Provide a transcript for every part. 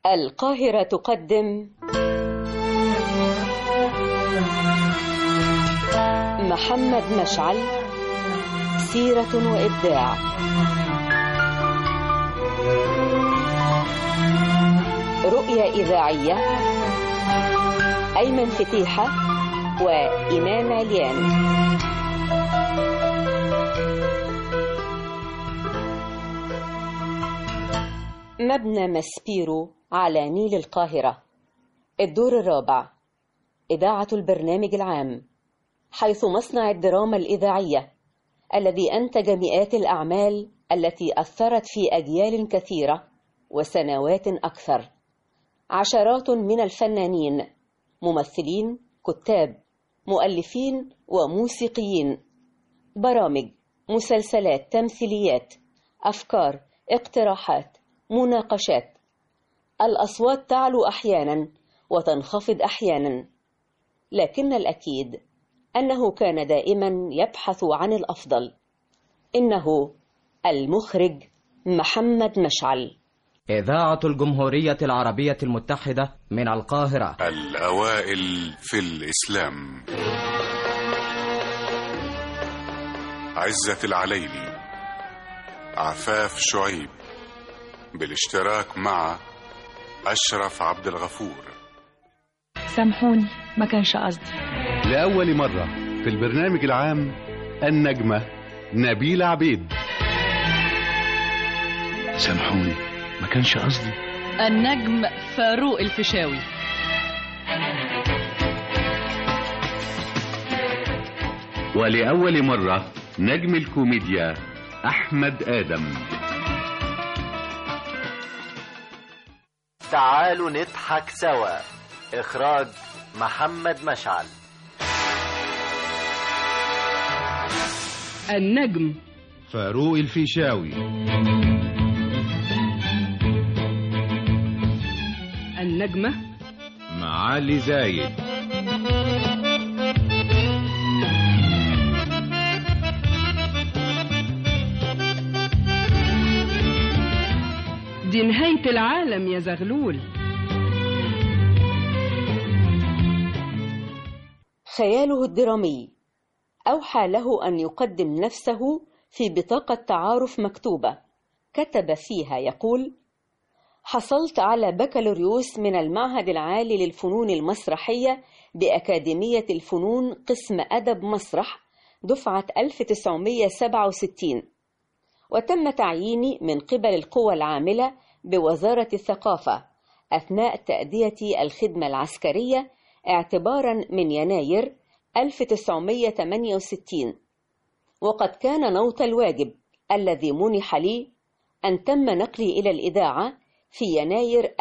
القاهرة تقدم محمد مشعل سيرة وإبداع رؤية إذاعية أيمن فتيحة وإمام عليان مبنى ماسبيرو على نيل القاهرة الدور الرابع إذاعة البرنامج العام حيث مصنع الدراما الإذاعية الذي أنتج مئات الأعمال التي أثرت في أجيال كثيرة وسنوات أكثر عشرات من الفنانين ممثلين كتاب مؤلفين وموسيقيين برامج مسلسلات تمثيليات أفكار اقتراحات مناقشات الأصوات تعلو أحيانا وتنخفض أحيانا لكن الأكيد أنه كان دائما يبحث عن الأفضل إنه المخرج محمد مشعل إذاعة الجمهورية العربية المتحدة من القاهرة الأوائل في الإسلام عزة العليلي عفاف شعيب بالاشتراك مع أشرف عبد الغفور سامحوني ما كانش قصدي لأول مرة في البرنامج العام النجمة نبيلة عبيد سامحوني ما كانش قصدي النجم فاروق الفيشاوي ولأول مرة نجم الكوميديا أحمد آدم تعالوا نضحك سوا إخراج محمد مشعل النجم فاروق الفيشاوي النجمة معالي زايد دي نهاية العالم يا زغلول خياله الدرامي أوحى له أن يقدم نفسه في بطاقة تعارف مكتوبة كتب فيها يقول حصلت على بكالوريوس من المعهد العالي للفنون المسرحية بأكاديمية الفنون قسم أدب مسرح دفعة 1967 وتم تعييني من قبل القوى العاملة بوزارة الثقافة أثناء تأدية الخدمة العسكرية اعتبارا من يناير 1968 وقد كان نوط الواجب الذي منح لي أن تم نقلي إلى الإذاعة في يناير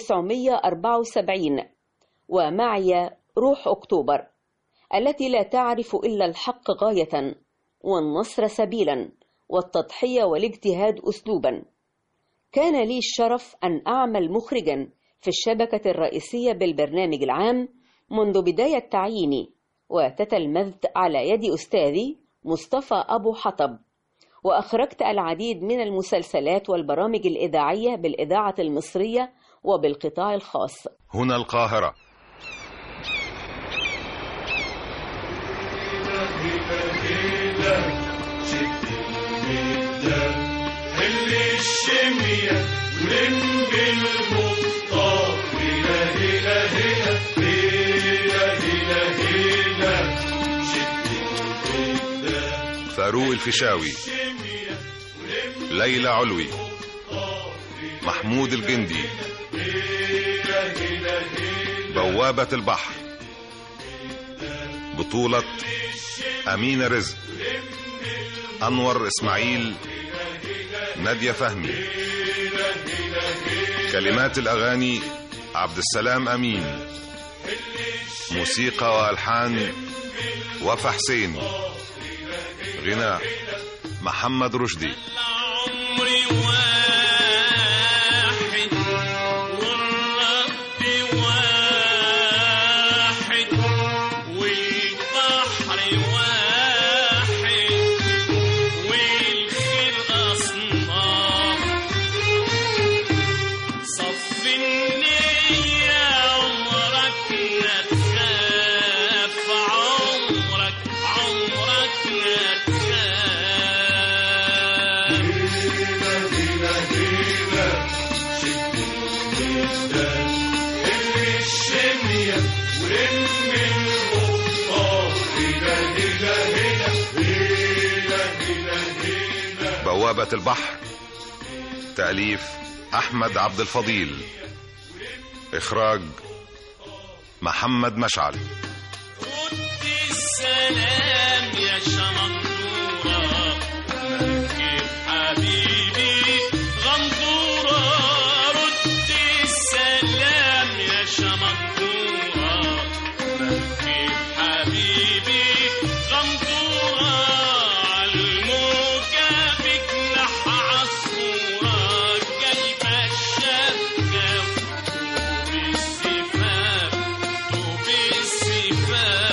1974 ومعي روح أكتوبر التي لا تعرف إلا الحق غاية والنصر سبيلا والتضحية والاجتهاد أسلوبا كان لي الشرف أن أعمل مخرجا في الشبكة الرئيسية بالبرنامج العام منذ بداية تعييني وتتلمذت على يد أستاذي مصطفى أبو حطب وأخرجت العديد من المسلسلات والبرامج الإذاعية بالإذاعة المصرية وبالقطاع الخاص هنا القاهرة اللي الشمية ولم بالمختار هلا هلا هلا هلا هلا هلا فاروق الفيشاوي ليلى علوي محمود الجندي بوابة البحر بطولة أمينة رزق أنور إسماعيل نادية فهمي كلمات الأغاني عبد السلام أمين موسيقى وألحان وفا حسين غناء محمد رشدي عمري واحد والرب واحد والبحر واحد والخير أصناف صف اللي الشمية ولم المختار هنا هنا هنا هنا هنا هنا بوابة البحر تأليف أحمد عبد الفضيل إخراج محمد مشعل رد السلام يا شمندورة مركب حبيبي غندورة رد السلام يا شمندورة مركب حبيبي غندورة عالموجة بجناح عصفورة جايبة الشبكة وطوب السفاف طوب السفاف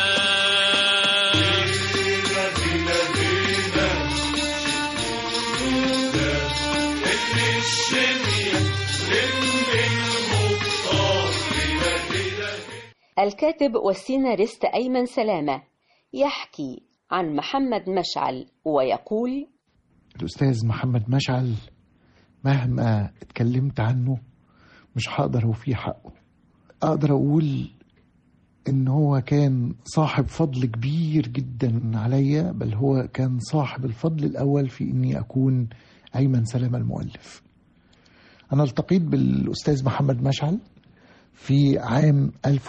اللي الشمية لم المختار هنا هنا الكاتب والسيناريست أيمن سلامة يحكي عن محمد مشعل ويقول الأستاذ محمد مشعل مهما اتكلمت عنه مش هقدر أوفيه حقه أقدر أقول إن هو كان صاحب فضل كبير جدا عليا بل هو كان صاحب الفضل الأول في إني أكون أيمن سلامة المؤلف أنا التقيت بالأستاذ محمد مشعل في عام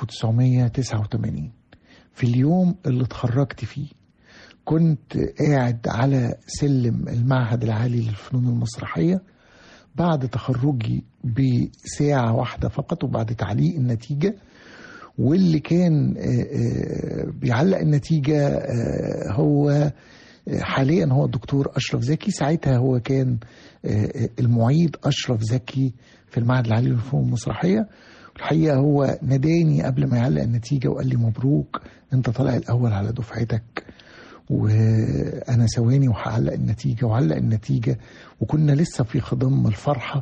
1989 في اليوم اللي اتخرجت فيه كنت قاعد على سلم المعهد العالي للفنون المسرحية بعد تخرجي بساعة واحدة فقط وبعد تعليق النتيجة واللي كان آه، آه، بيعلق النتيجة آه، هو آه، حاليا هو الدكتور أشرف زكي ساعتها هو كان آه، آه، المعيد أشرف زكي في المعهد العالي للفنون المسرحية الحقيقة هو ناداني قبل ما يعلق النتيجة وقال لي مبروك انت طالع الأول على دفعتك وانا ثواني وهعلق النتيجه وعلق النتيجه وكنا لسه في خضم الفرحه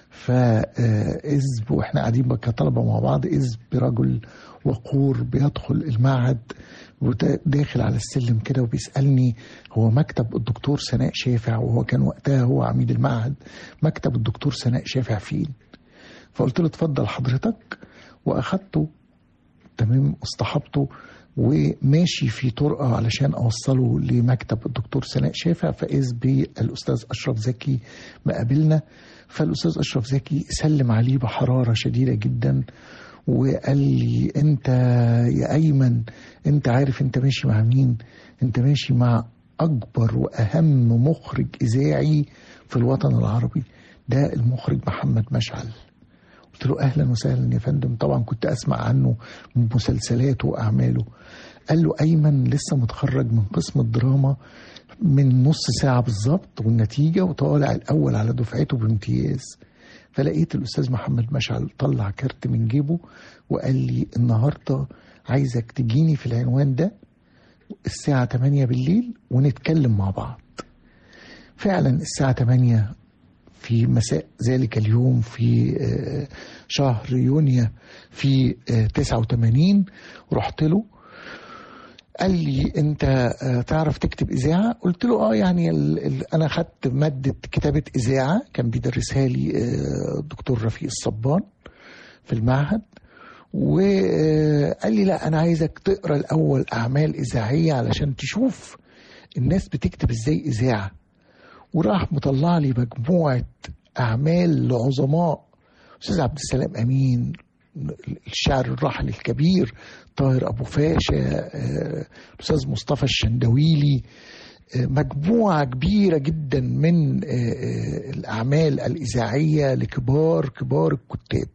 فاذ واحنا قاعدين كطلبه مع بعض اذ برجل وقور بيدخل المعهد وداخل على السلم كده وبيسالني هو مكتب الدكتور سناء شافع وهو كان وقتها هو عميد المعهد مكتب الدكتور سناء شافع فين فقلت له اتفضل حضرتك واخدته تمام اصطحبته وماشي في طرقه علشان اوصله لمكتب الدكتور سناء شافع فاذ بالاستاذ اشرف زكي مقابلنا فالاستاذ اشرف زكي سلم عليه بحراره شديده جدا وقال لي انت يا ايمن انت عارف انت ماشي مع مين انت ماشي مع اكبر واهم مخرج اذاعي في الوطن العربي ده المخرج محمد مشعل قلت له اهلا وسهلا يا فندم طبعا كنت اسمع عنه من مسلسلاته واعماله قال له ايمن لسه متخرج من قسم الدراما من نص ساعه بالظبط والنتيجه وطالع الاول على دفعته بامتياز فلقيت الاستاذ محمد مشعل طلع كارت من جيبه وقال لي النهارده عايزك تجيني في العنوان ده الساعه 8 بالليل ونتكلم مع بعض فعلا الساعه 8 في مساء ذلك اليوم في آه، شهر يونيو في آه، 89 رحت له قال لي انت آه، تعرف تكتب اذاعه قلت له اه يعني ال ال انا خدت ماده كتابه اذاعه كان بيدرسها لي آه، الدكتور رفيق الصبان في المعهد وقال لي لا انا عايزك تقرا الاول اعمال اذاعيه علشان تشوف الناس بتكتب ازاي اذاعه وراح مطلع لي مجموعه اعمال لعظماء استاذ عبد السلام امين الشاعر الراحل الكبير طاهر ابو فاشا آه، الاستاذ مصطفى الشندويلي آه، مجموعه كبيره جدا من آه، آه، الاعمال الاذاعيه لكبار كبار الكتاب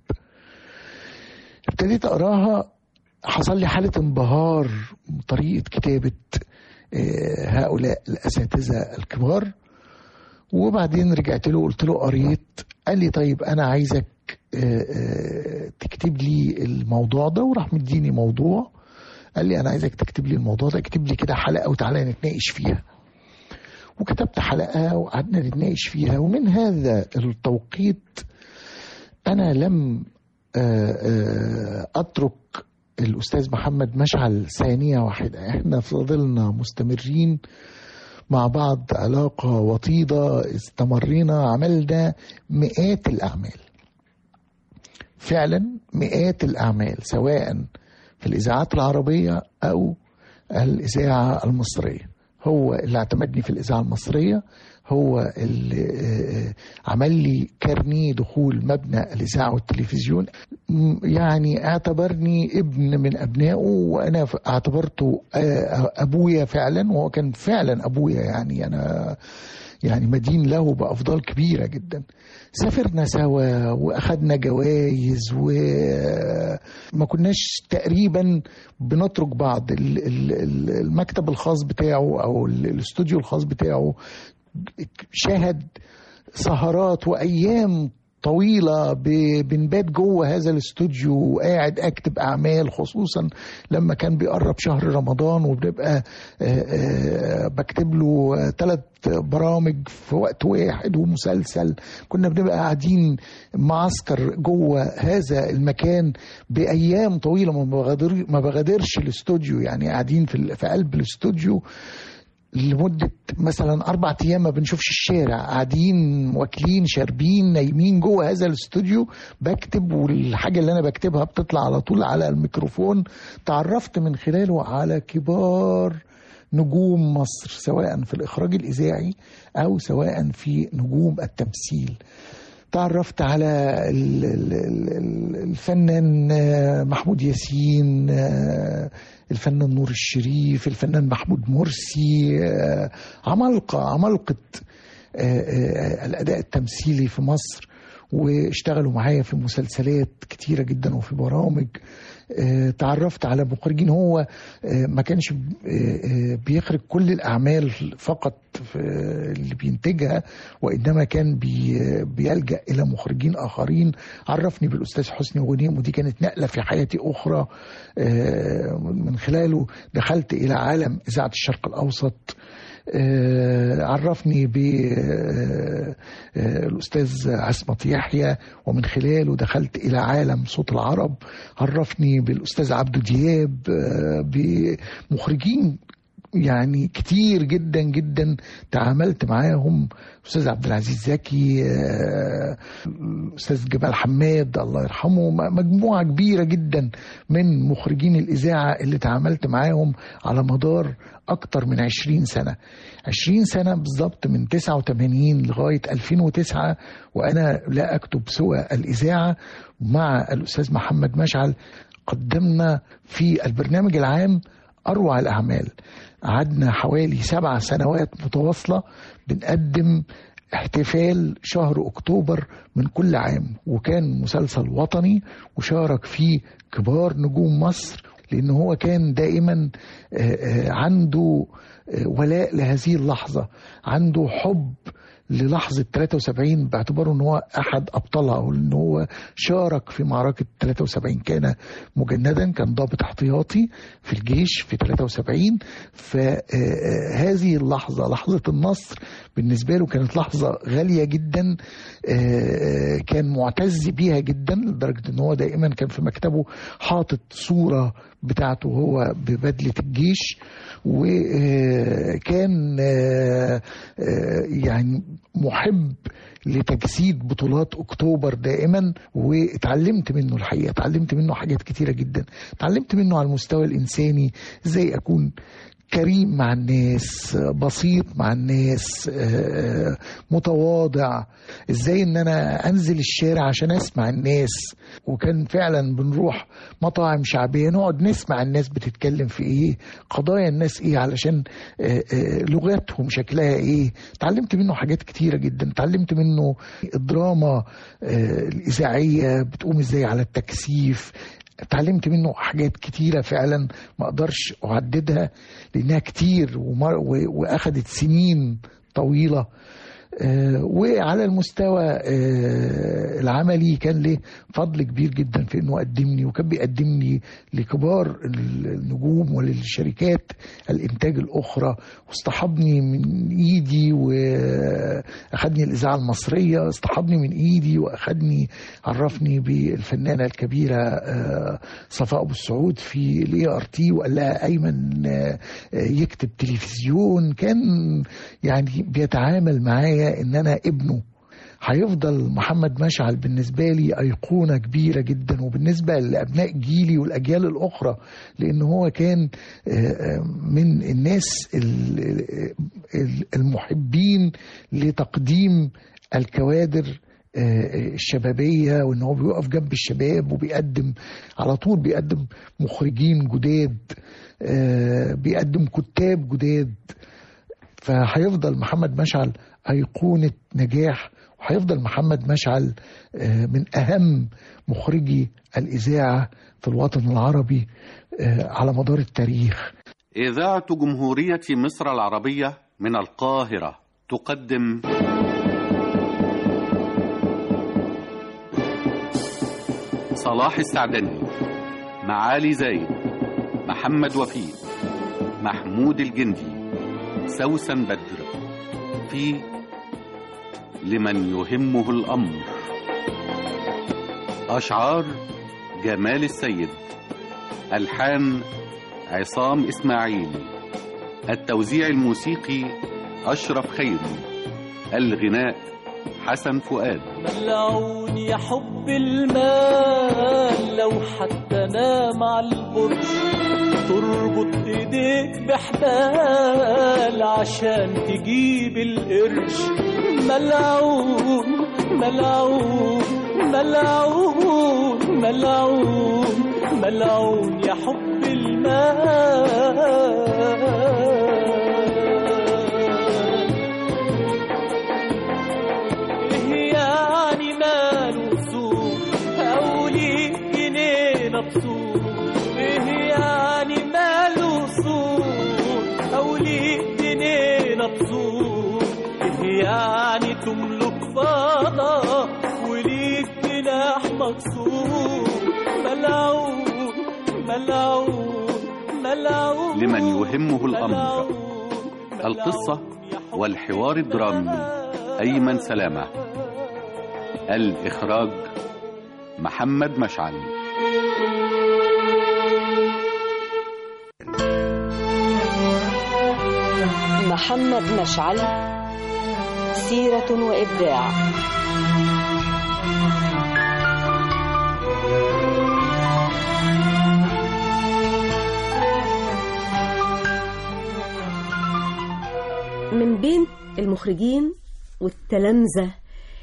ابتديت اقراها حصل لي حاله انبهار من طريقه كتابه آه، هؤلاء الاساتذه الكبار وبعدين رجعت له قلت له قريت قال لي طيب انا عايزك آه، آه، تكتب لي الموضوع ده وراح مديني موضوع قال لي انا عايزك تكتب لي الموضوع ده اكتب لي كده حلقه وتعالى نتناقش فيها وكتبت حلقه وقعدنا نتناقش فيها ومن هذا التوقيت انا لم آه، آه، اترك الاستاذ محمد مشعل ثانيه واحده احنا فضلنا مستمرين مع بعض علاقه وطيده استمرينا عملنا مئات الاعمال فعلا مئات الأعمال سواء في الإذاعات العربية أو الإذاعة المصرية هو اللي اعتمدني في الإذاعة المصرية هو اللي آه، عمل لي كارنيه دخول مبنى الإذاعة والتلفزيون م- يعني اعتبرني ابن من أبنائه وأنا ف- اعتبرته آه، أبويا فعلا وهو كان فعلا أبويا يعني أنا يعني مدين له بأفضال كبيرة جدا سافرنا سوا وأخدنا جوائز وما كناش تقريبا بنترك بعض ال- ال- ال- المكتب الخاص بتاعه أو ال- الاستوديو الخاص بتاعه شاهد سهرات وأيام طويلة ب- بنبات جوه هذا الاستوديو وقاعد اكتب اعمال خصوصا لما كان بيقرب شهر رمضان وبنبقى آه، آه، بكتب له ثلاث برامج في وقت واحد ومسلسل كنا بنبقى قاعدين معسكر جوه هذا المكان بايام طويله ما بغادر ما بغادرش الاستوديو يعني قاعدين في ال- في قلب الاستوديو لمدة مثلا أربع أيام ما بنشوفش الشارع قاعدين واكلين شاربين نايمين جوه هذا الاستوديو بكتب والحاجة اللي أنا بكتبها بتطلع على طول على الميكروفون تعرفت من خلاله على كبار نجوم مصر سواء في الإخراج الإذاعي أو سواء في نجوم التمثيل تعرفت على ال- ال- ال- الفنان آه، محمود ياسين آه، الفنان نور الشريف الفنان محمود مرسي آه، عمالقة عمالقة آه، آه، الأداء التمثيلي في مصر واشتغلوا معايا في مسلسلات كتيرة جدا وفي برامج آه، تعرفت على مخرجين هو آه، ما كانش ب- آه، آه، بيخرج كل الأعمال فقط في اللي بينتجها وإنما كان بي بيلجأ إلى مخرجين آخرين عرفني بالأستاذ حسني غنيم ودي كانت نقلة في حياتي أخرى آه، من خلاله دخلت إلى عالم إذاعة الشرق الأوسط آه، عرفني بالأستاذ عصمت يحيى ومن خلاله دخلت إلى عالم صوت العرب عرفني بالأستاذ عبدو دياب آه، بمخرجين يعني كتير جدا جدا تعاملت معاهم استاذ عبد العزيز زكي آه، استاذ جمال حماد الله يرحمه م- مجموعه كبيره جدا من مخرجين الاذاعه اللي تعاملت معاهم على مدار اكتر من 20 سنه 20 سنه بالظبط من 89 لغايه 2009 وانا لا اكتب سوى الاذاعه مع الاستاذ محمد مشعل قدمنا في البرنامج العام أروع الأعمال قعدنا حوالي سبع سنوات متواصلة بنقدم احتفال شهر أكتوبر من كل عام وكان مسلسل وطني وشارك فيه كبار نجوم مصر لأن هو كان دائما آه، آه، عنده آه، ولاء لهذه اللحظة عنده حب للحظة 73 باعتباره ان هو احد ابطالها وان هو شارك في معركة 73 كان مجندا كان ضابط احتياطي في الجيش في 73 فهذه اللحظة لحظة النصر بالنسبة له كانت لحظة غالية جدا آه، كان معتز بيها جدا لدرجة ان هو دائما كان في مكتبه حاطط صورة بتاعته هو ببدلة الجيش وكان يعني محب لتجسيد بطولات اكتوبر دائما واتعلمت منه الحقيقه اتعلمت منه حاجات كتيره جدا اتعلمت منه على المستوى الانساني ازاي اكون كريم مع الناس بسيط مع الناس آه، متواضع ازاي ان انا انزل الشارع عشان اسمع الناس وكان فعلا بنروح مطاعم شعبيه نقعد نسمع الناس بتتكلم في ايه قضايا الناس ايه علشان آه، آه، لغتهم شكلها ايه اتعلمت منه حاجات كتيره جدا اتعلمت منه الدراما آه، الاذاعيه بتقوم ازاي على التكثيف اتعلمت منه حاجات كتيرة فعلا ما اقدرش اعددها لانها كتير ومر و- واخدت سنين طويلة آه، وعلى المستوى آه، العملي كان له فضل كبير جدا في انه قدمني وكان بيقدمني لكبار النجوم وللشركات الانتاج الاخرى واصطحبني من ايدي واخدني الاذاعه المصريه اصطحبني من ايدي واخدني عرفني بالفنانه الكبيره آه، صفاء ابو السعود في الاي ار تي وقال لها ايمن آه، آه، يكتب تلفزيون كان يعني بيتعامل معايا ان انا ابنه هيفضل محمد مشعل بالنسبة لي أيقونة كبيرة جدا وبالنسبة لأبناء جيلي والأجيال الأخرى لأن هو كان آه، آه، من الناس ال- ال- المحبين لتقديم الكوادر آه، الشبابية وان هو بيقف جنب الشباب وبيقدم على طول بيقدم مخرجين جداد آه، بيقدم كتاب جداد فهيفضل محمد مشعل أيقونة نجاح وهيفضل محمد مشعل آه، من أهم مخرجي الإذاعة في الوطن العربي آه، على مدار التاريخ إذاعة جمهورية مصر العربية من القاهرة تقدم صلاح السعدني معالي زايد محمد وفيق محمود الجندي سوسن بدر في لمن يهمه الأمر أشعار جمال السيد ألحان عصام إسماعيل التوزيع الموسيقي أشرف خيري الغناء حسن فؤاد ملعون يا حب المال لو حتى نام على البرج تربط ايديك بحبال عشان تجيب القرش ملعون ملعون ملعون ملعون ملعون يا حب المال إيه يعني ماله سوق أو ليه جنيه مبسوط إيه يعني ماله سوق أو ليه جنيه مبسوط إيه يعني تملك فضة وليك جناح مكسور ملعون ملعون ملعون لمن يهمه الأمر القصة والحوار الدرامي أيمن سلامة الإخراج محمد مشعل محمد مشعل سيرة وإبداع من بين المخرجين والتلامذة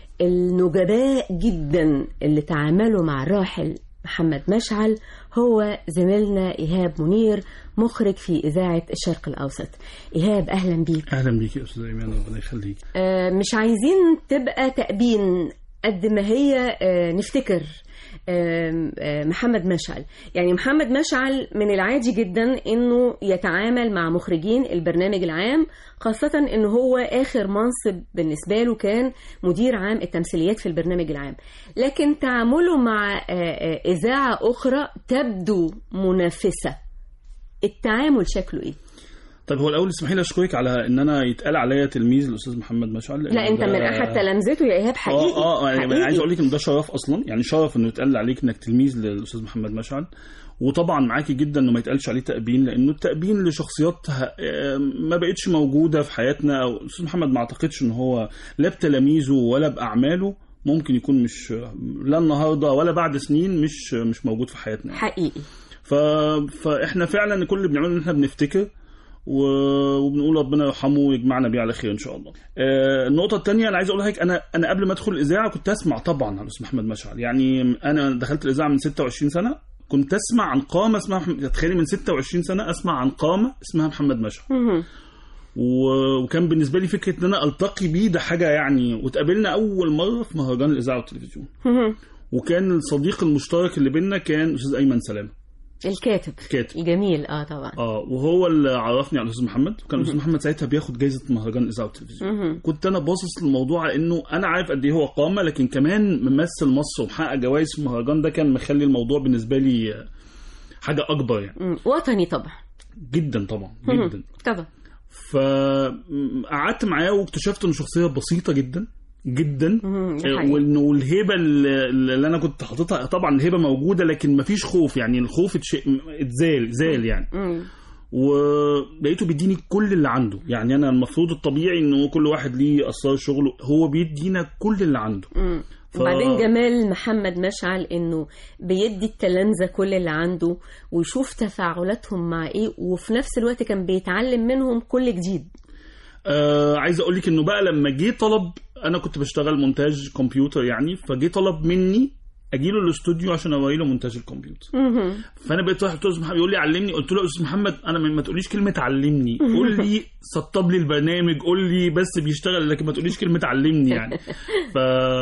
النجباء جدا اللي تعاملوا مع الراحل محمد مشعل هو زميلنا إيهاب منير مخرج في إذاعة الشرق الأوسط إيهاب أهلا بيك اهلا بيك يا استاذ ايمان ربنا يخليك آه، مش عايزين تبقى تأبين قد ما هي آه، نفتكر آم، آه، محمد مشعل يعني محمد مشعل من العادي جدا انه يتعامل مع مخرجين البرنامج العام خاصة انه هو اخر منصب بالنسبة له كان مدير عام التمثيليات في البرنامج العام لكن تعامله مع آه، آه، اذاعة اخرى تبدو منافسة التعامل شكله ايه؟ طيب هو الاول اسمحي لي اشكرك على ان انا يتقال عليا تلميذ الاستاذ محمد مشعل لا انت من احد تلامذته يا ايهاب حقيقي اه اه يعني حقيقي. انا عايز اقول لك ان ده شرف اصلا يعني شرف انه يتقال عليك انك تلميذ للاستاذ محمد مشعل وطبعا معاكي جدا انه ما يتقالش عليه تأبين لانه التأبين لشخصيات ه- آه، ما بقتش موجوده في حياتنا او الاستاذ محمد ما اعتقدش ان هو لا بتلاميذه ولا باعماله ممكن يكون مش لا النهارده ولا بعد سنين مش مش موجود في حياتنا حقيقي ف... فاحنا فعلا كل اللي بنعمله ان احنا بنفتكر و... وبنقول ربنا يرحمه ويجمعنا بيه على خير ان شاء الله. آه النقطة الثانية انا عايز اقول لك انا انا قبل ما ادخل الاذاعة كنت اسمع طبعا عن الاستاذ محمد مشعل، يعني انا دخلت الاذاعة من 26 سنة كنت اسمع عن قامة اسمها محمد... تخيلي من 26 سنة اسمع عن قامة اسمها محمد مشعل. مهم. و- وكان بالنسبة لي فكرة ان انا التقي بيه ده حاجة يعني واتقابلنا اول مرة في مهرجان الاذاعة والتلفزيون. مهم. وكان الصديق المشترك اللي بينا كان استاذ ايمن سلامة. الكاتب الكاتب الجميل اه طبعا اه وهو اللي عرفني على الاستاذ محمد وكان الاستاذ محمد ساعتها بياخد جايزه مهرجان الاذاعه والتلفزيون مهم. كنت انا باصص للموضوع على انه انا عارف قد ايه هو قامه لكن كمان ممثل مصر ومحقق جوائز في المهرجان ده كان مخلي الموضوع بالنسبه لي آه، حاجه اكبر يعني مم. وطني طبعا جدا طبعا مهم. جدا طبعا فقعدت معاه واكتشفت انه شخصيه بسيطه جدا جدا مهم. دي آه، حقيقة. وانه والهيبه اللي اللي انا كنت حاططها طبعا الهيبه موجوده لكن مفيش خوف يعني الخوف اتش- اتزال زال يعني مم. ولقيته بيديني كل اللي عنده يعني انا المفروض الطبيعي انه كل واحد ليه اسرار شغله هو بيدينا كل اللي عنده مم. ف- وبعدين جمال محمد مشعل انه بيدي التلامذه كل اللي عنده ويشوف تفاعلاتهم مع ايه وفي نفس الوقت كان بيتعلم منهم كل جديد آه عايز اقول لك انه بقى لما جه طلب انا كنت بشتغل مونتاج كمبيوتر يعني فجه طلب مني اجي له الاستوديو عشان اوري له مونتاج الكمبيوتر فانا بقيت رايح قلت له استاذ محمد يقول لي علمني قلت له يا استاذ محمد انا ما ما تقوليش كلمه علمني قول لي سطب لي البرنامج قول لي بس بيشتغل لكن ما تقوليش كلمه علمني يعني ف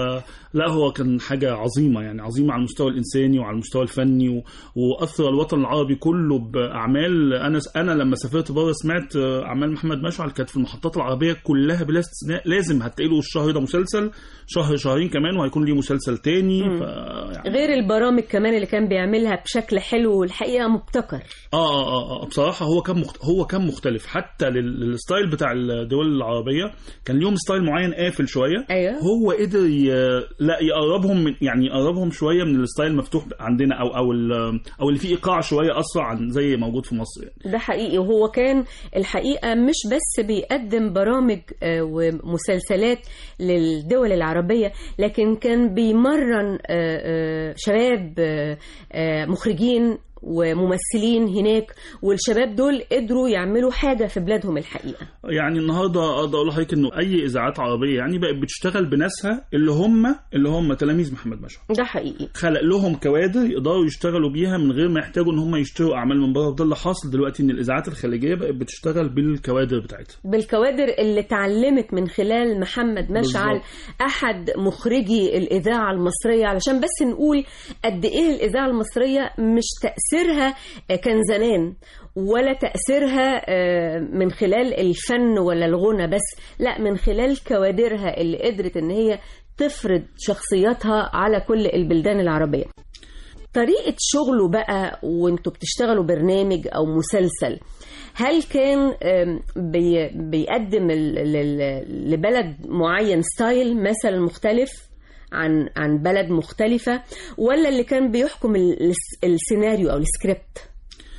لا هو كان حاجه عظيمه يعني عظيمه على المستوى الانساني وعلى المستوى الفني و... واثر الوطن العربي كله باعمال انا انا لما سافرت بره سمعت اعمال محمد مشعل كانت في المحطات العربيه كلها بلا استثناء لازم هتلاقي له الشهر ده مسلسل شهر شهرين كمان وهيكون ليه مسلسل تاني ف... يعني غير البرامج كمان اللي كان بيعملها بشكل حلو والحقيقه مبتكر اه اه اه, آه بصراحه هو كان مخت... هو كان مختلف حتى لل... للستايل بتاع الدول العربيه كان ليهم ستايل معين قافل شويه ايوه هو قدر ي... لا يقربهم من يعني يقربهم شويه من الستايل المفتوح عندنا او او ال... او اللي فيه ايقاع شويه اسرع عن زي موجود في مصر يعني. ده حقيقي وهو كان الحقيقه مش بس بيقدم برامج آه، ومسلسلات للدول العربيه لكن كان بيمرن آه، آه، شباب آه، آه، مخرجين وممثلين هناك والشباب دول قدروا يعملوا حاجه في بلادهم الحقيقه يعني النهارده اقدر اقول لحضرتك انه اي اذاعات عربيه يعني بقت بتشتغل بناسها اللي هم اللي هم تلاميذ محمد مشعل ده حقيقي خلق لهم كوادر يقدروا يشتغلوا بيها من غير ما يحتاجوا ان هم يشتروا اعمال من بره وده اللي حاصل دلوقتي ان الاذاعات الخليجيه بقت بتشتغل بالكوادر بتاعتها بالكوادر اللي اتعلمت من خلال محمد مشعل بالظبط. احد مخرجي الاذاعه المصريه علشان بس نقول قد ايه الاذاعه المصريه مش تاثيرها آه، كان زمان ولا تاثيرها آه، من خلال الفن ولا الغنى بس لا من خلال كوادرها اللي قدرت ان هي تفرض شخصياتها على كل البلدان العربيه طريقة شغله بقى وانتوا بتشتغلوا برنامج او مسلسل هل كان آم، بي بيقدم ال- ل- لبلد معين ستايل مثلا مختلف عن عن بلد مختلفة ولا اللي كان بيحكم ال- الس- السيناريو او السكريبت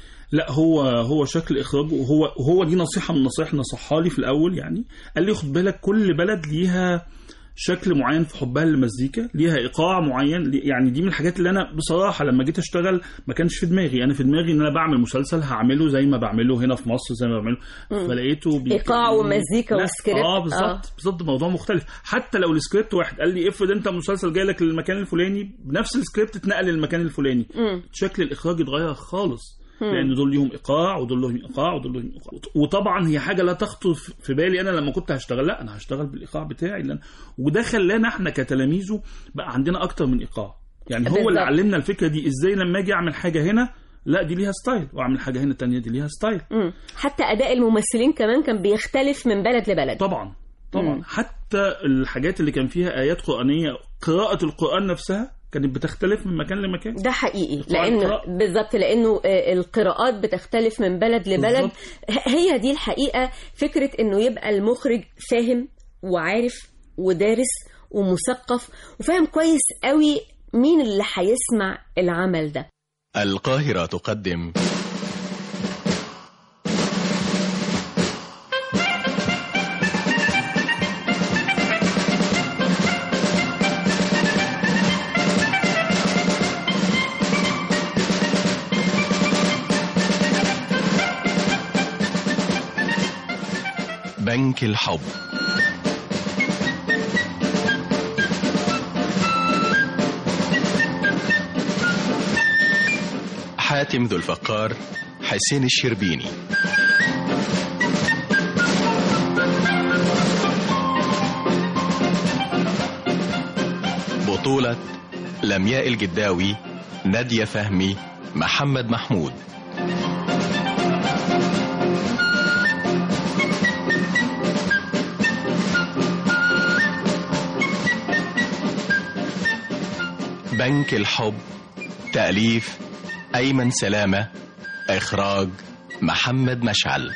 لا هو هو شكل اخراجه وهو وهو دي نصيحه من نصايح نصحها لي في الاول يعني قال لي خد بالك كل بلد ليها شكل معين في حبها للمزيكا ليها ايقاع معين لي- يعني دي من الحاجات اللي انا بصراحه لما جيت اشتغل ما كانش في دماغي انا في دماغي ان انا بعمل مسلسل هعمله زي ما بعمله هنا في مصر زي ما بعمله مم. فلقيته بي- إيقاع ومزيكا لا، وسكريبت. اه آه. بالظبط بالظبط موضوع مختلف حتى لو السكريبت واحد قال لي افرض انت مسلسل جاي لك للمكان الفلاني بنفس السكريبت اتنقل للمكان الفلاني مم. شكل الاخراج اتغير خالص مم. لان دول ليهم ايقاع ودول لهم ايقاع ودول لهم ايقاع وطبعا هي حاجه لا تخطر في بالي انا لما كنت هشتغل لا انا هشتغل بالايقاع بتاعي لأن وده خلانا احنا كتلاميذه بقى عندنا اكتر من ايقاع يعني هو بالظبط. اللي علمنا الفكره دي ازاي لما اجي اعمل حاجه هنا لا دي ليها ستايل واعمل حاجه هنا تانية دي ليها ستايل مم. حتى اداء الممثلين كمان كان بيختلف من بلد لبلد طبعا طبعا مم. حتى الحاجات اللي كان فيها ايات قرانيه قراءه القران نفسها كانت بتختلف من مكان لمكان ده حقيقي طبعاً لانه القراءة. بالظبط لانه آه، القراءات بتختلف من بلد لبلد بالظبط. ه- هي دي الحقيقه فكره انه يبقى المخرج فاهم وعارف ودارس ومثقف وفاهم كويس قوي مين اللي هيسمع العمل ده القاهرة تقدم بنك الحب حاتم ذو الفقار حسين الشربيني بطولة لمياء الجداوي نادية فهمي محمد محمود بنك الحب تأليف أيمن سلامة إخراج محمد مشعل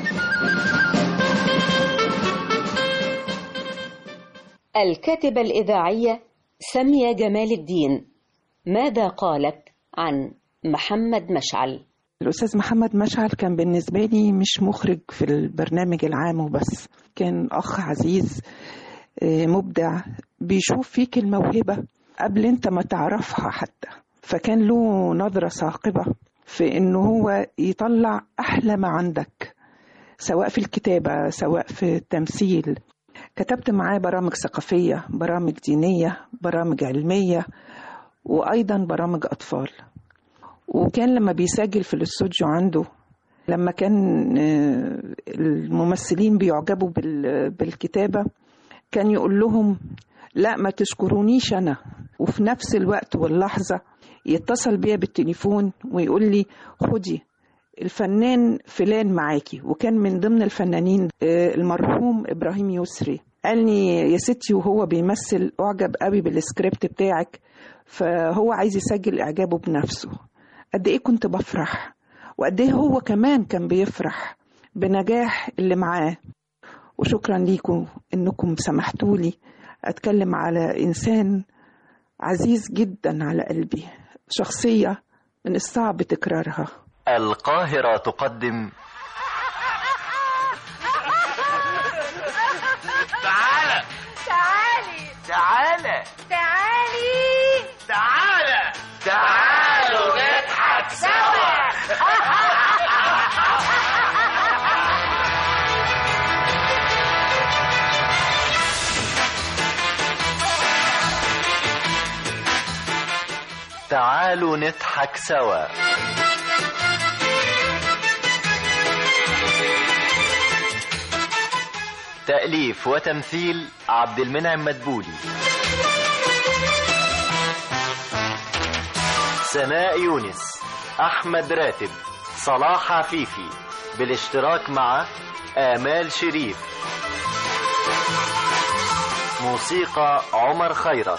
الكاتبة الإذاعية سامية جمال الدين ماذا قالت عن محمد مشعل الأستاذ محمد مشعل كان بالنسبة لي مش مخرج في البرنامج العام وبس كان أخ عزيز آه، مبدع بيشوف فيك الموهبة قبل انت ما تعرفها حتى فكان له نظرة ثاقبة في انه هو يطلع احلى ما عندك سواء في الكتابة سواء في التمثيل كتبت معاه برامج ثقافية برامج دينية برامج علمية وأيضا برامج أطفال وكان لما بيسجل في الاستوديو عنده لما كان آه، الممثلين بيعجبوا بال- بالكتابة كان يقول لهم لا ما تشكرونيش أنا وفي نفس الوقت واللحظة يتصل بيا بالتليفون ويقول لي خدي الفنان فلان معاكي وكان من ضمن الفنانين آه، المرحوم إبراهيم يسري قال لي يا ستي وهو بيمثل أعجب قوي بالسكريبت بتاعك فهو عايز يسجل إعجابه بنفسه قد إيه كنت بفرح وقد إيه هو كمان كان بيفرح بنجاح اللي معاه وشكرا ليكم إنكم سمحتوا لي أتكلم على إنسان عزيز جدا على قلبي شخصية من الصعب تكرارها القاهرة تقدم تعالى تعالي تعالى تعالي تعالى تعالوا نضحك سوا تعالوا نضحك سوا تأليف وتمثيل عبد المنعم مدبولي سناء يونس أحمد راتب صلاح عفيفي بالاشتراك مع آمال شريف موسيقى عمر خيرت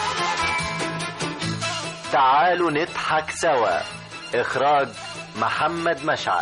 تعالوا نضحك سوا إخراج محمد مشعل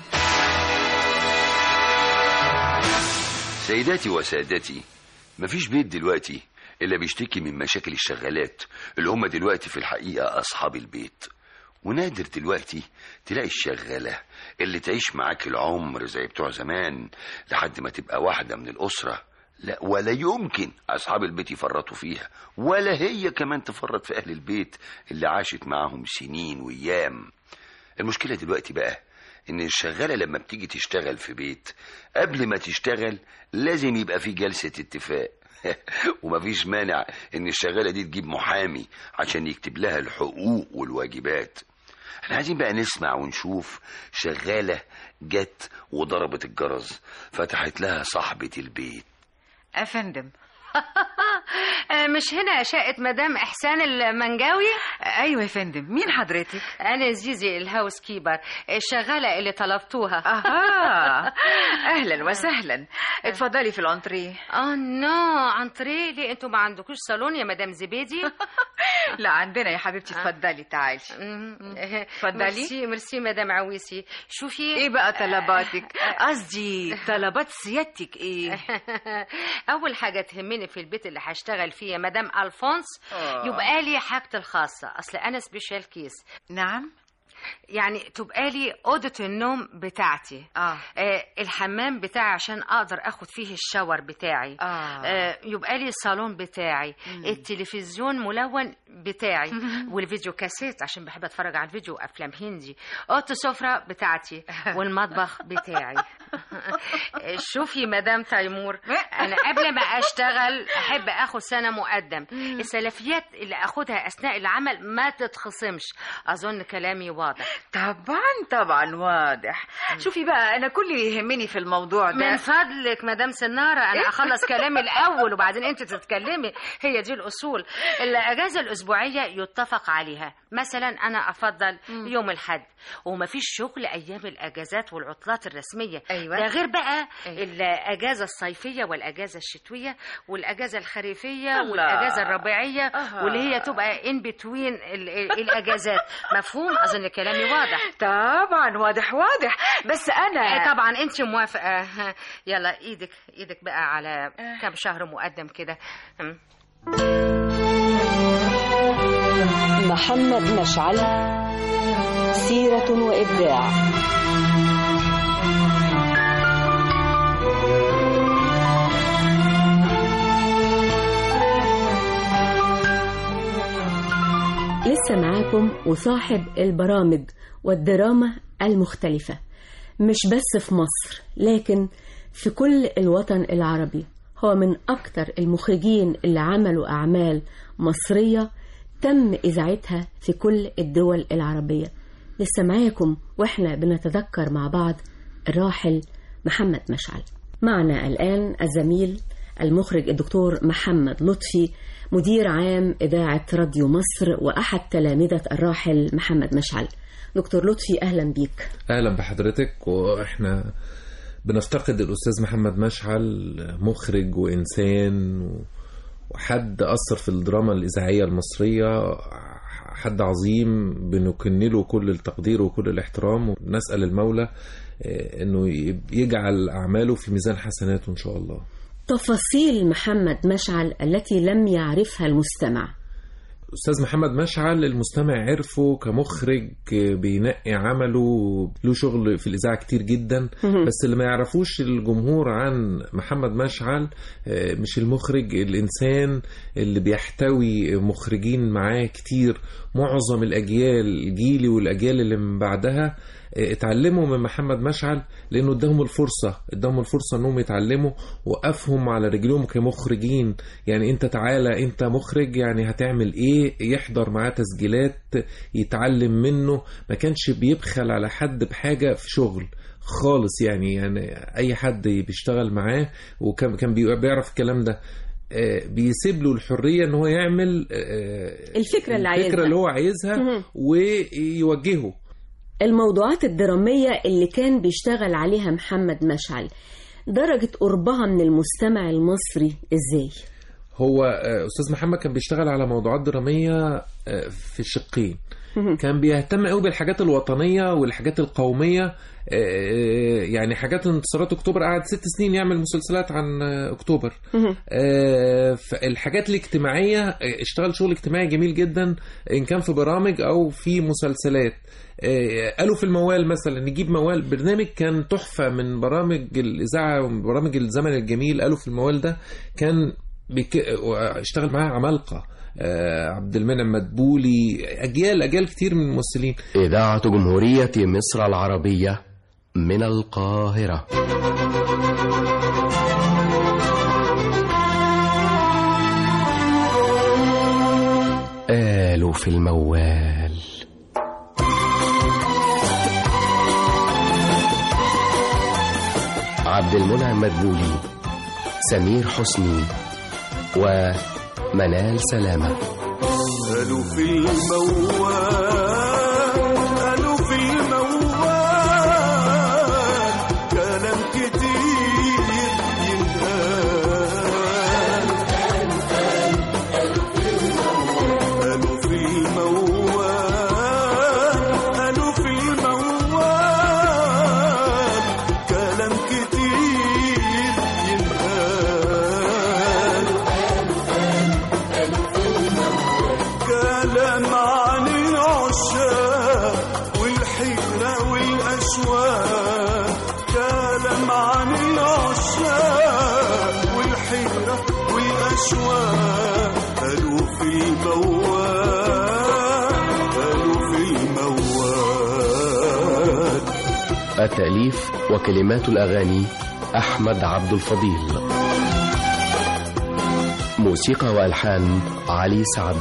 سيداتي وسادتي مفيش بيت دلوقتي إلا بيشتكي من مشاكل الشغالات اللي هم دلوقتي في الحقيقة أصحاب البيت ونادر دلوقتي تلاقي الشغالة اللي تعيش معاك العمر زي بتوع زمان لحد ما تبقى واحدة من الأسرة لا ولا يمكن أصحاب البيت يفرطوا فيها ولا هي كمان تفرط في أهل البيت اللي عاشت معاهم سنين وأيام المشكلة دلوقتي بقى إن الشغالة لما بتيجي تشتغل في بيت قبل ما تشتغل لازم يبقى في جلسة اتفاق ومفيش مانع إن الشغالة دي تجيب محامي عشان يكتب لها الحقوق والواجبات احنا عايزين بقى نسمع ونشوف شغالة جت وضربت الجرس فتحت لها صاحبة البيت أفندم مش هنا شقة مدام إحسان المنجاوي؟ أيوة يا فندم مين حضرتك؟ أنا زيزي الهاوس كيبر الشغالة اللي طلبتوها أها أهلا وسهلا اتفضلي في الأنتريه اه نو انتريه ليه انتوا ما عندكوش صالون يا مدام زبيدي لا عندنا يا حبيبتي اتفضلي تعالي اتفضلي ميرسي ميرسي مدام عويسي شوفي ايه بقى طلباتك قصدي طلبات سيادتك ايه اول حاجه تهمني في البيت اللي هشتغل فيه يا مدام الفونس آه. يبقى لي حاجتي الخاصه اصل انا سبيشال كيس نعم يعني تبقى لي اوضه النوم بتاعتي اه, آه الحمام بتاعي عشان اقدر اخد فيه الشاور بتاعي آه. آه يبقى لي الصالون بتاعي مم. التلفزيون ملون بتاعي والفيديو كاسيت عشان بحب اتفرج على الفيديو افلام هندي اوضه السفره بتاعتي والمطبخ بتاعي شوفي مدام تيمور انا قبل ما اشتغل احب اخد سنه مقدم السلفيات اللي اخدها اثناء العمل ما تتخصمش اظن كلامي واضح طبعا طبعا واضح شوفي بقى انا كل اللي يهمني في الموضوع ده من فضلك مدام سنارة أنا أخلص كلامي الأول وبعدين أنت تتكلمي هي دي الأصول الأجازة الأسبوعية يتفق عليها مثلا أنا أفضل يوم الحد ومفيش شغل أيام الأجازات والعطلات الرسمية أيوة. ده غير بقى الأجازة الصيفية والأجازة الشتوية والأجازة الخريفية الله. والأجازة الربيعية أها. واللي هي تبقى إن بتوين الأجازات مفهوم أظن كلامي واضح طبعا واضح واضح بس انا آه، طبعا انت موافقه يلا ايدك ايدك بقى على كام شهر مقدم كده هم. محمد مشعل سيرة وإبداع لسه معاكم وصاحب البرامج والدراما المختلفة مش بس في مصر لكن في كل الوطن العربي هو من أكتر المخرجين اللي عملوا أعمال مصرية تم إذاعتها في كل الدول العربية لسه معاكم وإحنا بنتذكر مع بعض الراحل محمد مشعل معنا الآن الزميل المخرج الدكتور محمد لطفي مدير عام إذاعة راديو مصر وأحد تلامذة الراحل محمد مشعل دكتور لطفي أهلا بيك اهلا بحضرتك واحنا بنفتقد الاستاذ محمد مشعل مخرج وانسان وحد اثر في الدراما الاذاعيه المصريه حد عظيم بنكن له كل التقدير وكل الاحترام ونسال المولى آه، انه يجعل اعماله في ميزان حسناته ان شاء الله تفاصيل محمد مشعل التي لم يعرفها المستمع استاذ محمد مشعل المستمع عرفه كمخرج بينقي عمله له شغل في الاذاعه كتير جدا مهم. بس اللي ما يعرفوش الجمهور عن محمد مشعل آه، مش المخرج الانسان اللي بيحتوي مخرجين معاه كتير معظم الاجيال جيلي والاجيال اللي من بعدها آه، اتعلموا من محمد مشعل لانه اداهم الفرصه اداهم الفرصه انهم يتعلموا وقفهم على رجلهم كمخرجين يعني انت تعالى انت مخرج يعني هتعمل ايه يحضر معاه تسجيلات يتعلم منه ما كانش بيبخل على حد بحاجه في شغل خالص يعني يعني اي حد بيشتغل معاه وكان كان بي- بيعرف الكلام ده آه، بيسيب له الحريه ان هو يعمل آه، الفكرة اللي الفكره عايزها اللي هو عايزها مهم. ويوجهه الموضوعات الدرامية اللي كان بيشتغل عليها محمد مشعل درجة قربها من المستمع المصري ازاي؟ هو آه، استاذ محمد كان بيشتغل على موضوعات دراميه آه، في الشقين كان بيهتم قوي بالحاجات الوطنيه والحاجات القوميه آه، يعني حاجات انتصارات اكتوبر قعد ست سنين يعمل مسلسلات عن آه، اكتوبر آه، فالحاجات الاجتماعيه آه، اشتغل شغل اجتماعي جميل جدا ان كان في برامج او في مسلسلات آه، قالوا في الموال مثلا نجيب موال برنامج كان تحفه من برامج الاذاعه ومن برامج الزمن الجميل قالوا في الموال ده كان بيك... اشتغل معاه عمالقه آه، عبد المنعم مدبولي اجيال اجيال كتير من الممثلين إذاعة جمهورية مصر العربية من القاهرة قالوا في الموال عبد المنعم مدبولي سمير حسني ومنال سلامه قالوا في الموال قالوا في الموال كلام كتير ينقال قالوا في الموال قالوا في الموال كلام كتير ينقال كلام عن العشاق والحيرة والأشواق كلام عن العشاق والحيرة والأشواق قالوا في الموال قالوا في الموال التأليف وكلمات الأغاني أحمد عبد الفضيل موسيقى وألحان علي سعد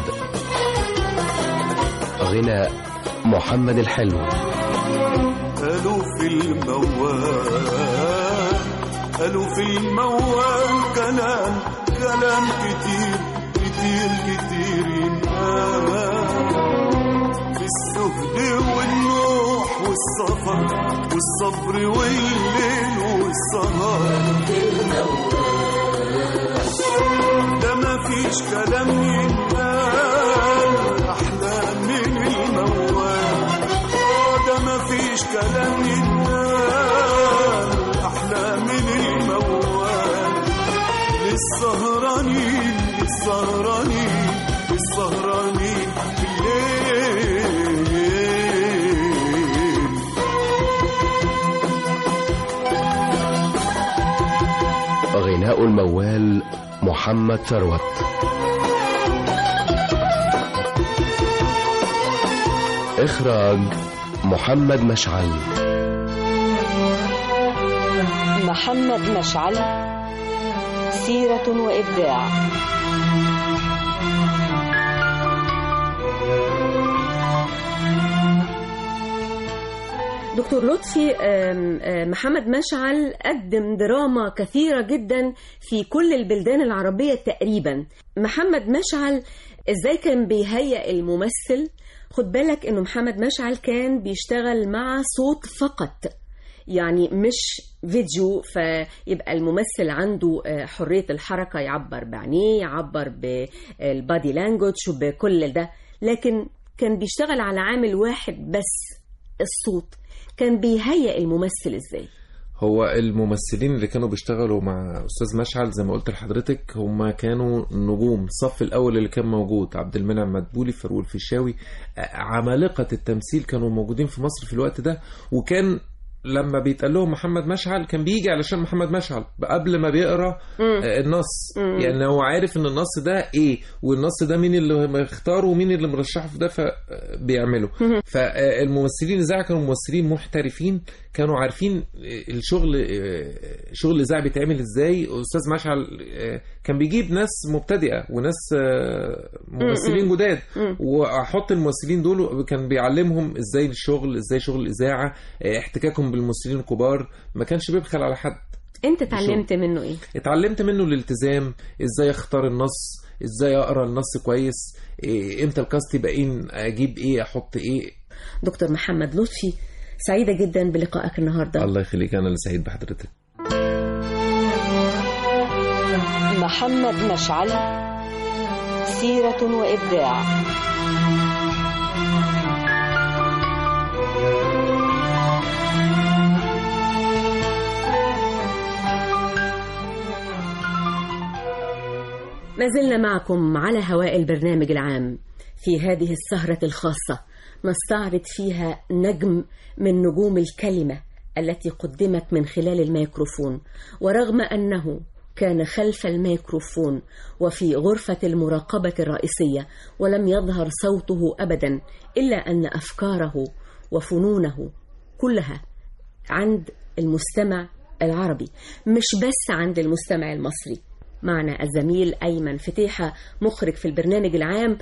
غناء محمد الحلو قالوا في الموال قالوا في الموال كلام كلام كتير كتير كتير ينقال في السهد والنوح والسفر والصبر والليل والسهر ده ما فيش كلام ينقال احلى من الموال ده ما فيش كلام ينقال احلى من الموال للسهرانين للسهرانين للسهرانين في الليل اللواء الموال محمد ثروت إخراج محمد مشعل محمد مشعل سيرة وإبداع دكتور لطفي آم، آم، محمد مشعل قدم دراما كثيرة جدا في كل البلدان العربية تقريبا محمد مشعل ازاي كان بيهيئ الممثل خد بالك انه محمد مشعل كان بيشتغل مع صوت فقط يعني مش فيديو فيبقى الممثل عنده آه، حرية الحركة يعبر بعينيه يعبر بالبادي لانجوج وبكل ده لكن كان بيشتغل على عامل واحد بس الصوت كان بيهيئ الممثل ازاي هو الممثلين اللي كانوا بيشتغلوا مع استاذ مشعل زي ما قلت لحضرتك هم كانوا نجوم الصف الاول اللي كان موجود عبد المنعم مدبولي فاروق الفيشاوي عمالقه التمثيل كانوا موجودين في مصر في الوقت ده وكان لما بيتقال لهم محمد مشعل كان بيجي علشان محمد مشعل قبل ما بيقرا آه، النص مم. يعني هو عارف ان النص ده ايه والنص ده مين اللي مختاره ومين اللي مرشحه في ده فبيعمله فالممثلين الاذاعه كانوا ممثلين محترفين كانوا عارفين الشغل شغل الاذاعه بيتعمل ازاي استاذ مشعل كان بيجيب ناس مبتدئه وناس ممثلين م- م. جداد م. واحط الممثلين دول كان بيعلمهم ازاي الشغل ازاي شغل الاذاعه احتكاكهم بالممثلين الكبار ما كانش بيبخل على حد انت اتعلمت منه ايه اتعلمت منه الالتزام ازاي اختار النص ازاي اقرا النص كويس إيه امتى الكاست يبقى ايه اجيب ايه احط ايه دكتور محمد لطفي سعيدة جدا بلقائك النهاردة الله يخليك انا اللي سعيد بحضرتك محمد مشعل سيرة وإبداع ما زلنا معكم على هواء البرنامج العام في هذه السهرة الخاصة نستعرض فيها نجم من نجوم الكلمة التي قدمت من خلال الميكروفون ورغم أنه كان خلف الميكروفون وفي غرفة المراقبة الرئيسية ولم يظهر صوته أبدا إلا أن أفكاره وفنونه كلها عند المستمع العربي مش بس عند المستمع المصري معنا الزميل أيمن فتيحة مخرج في البرنامج العام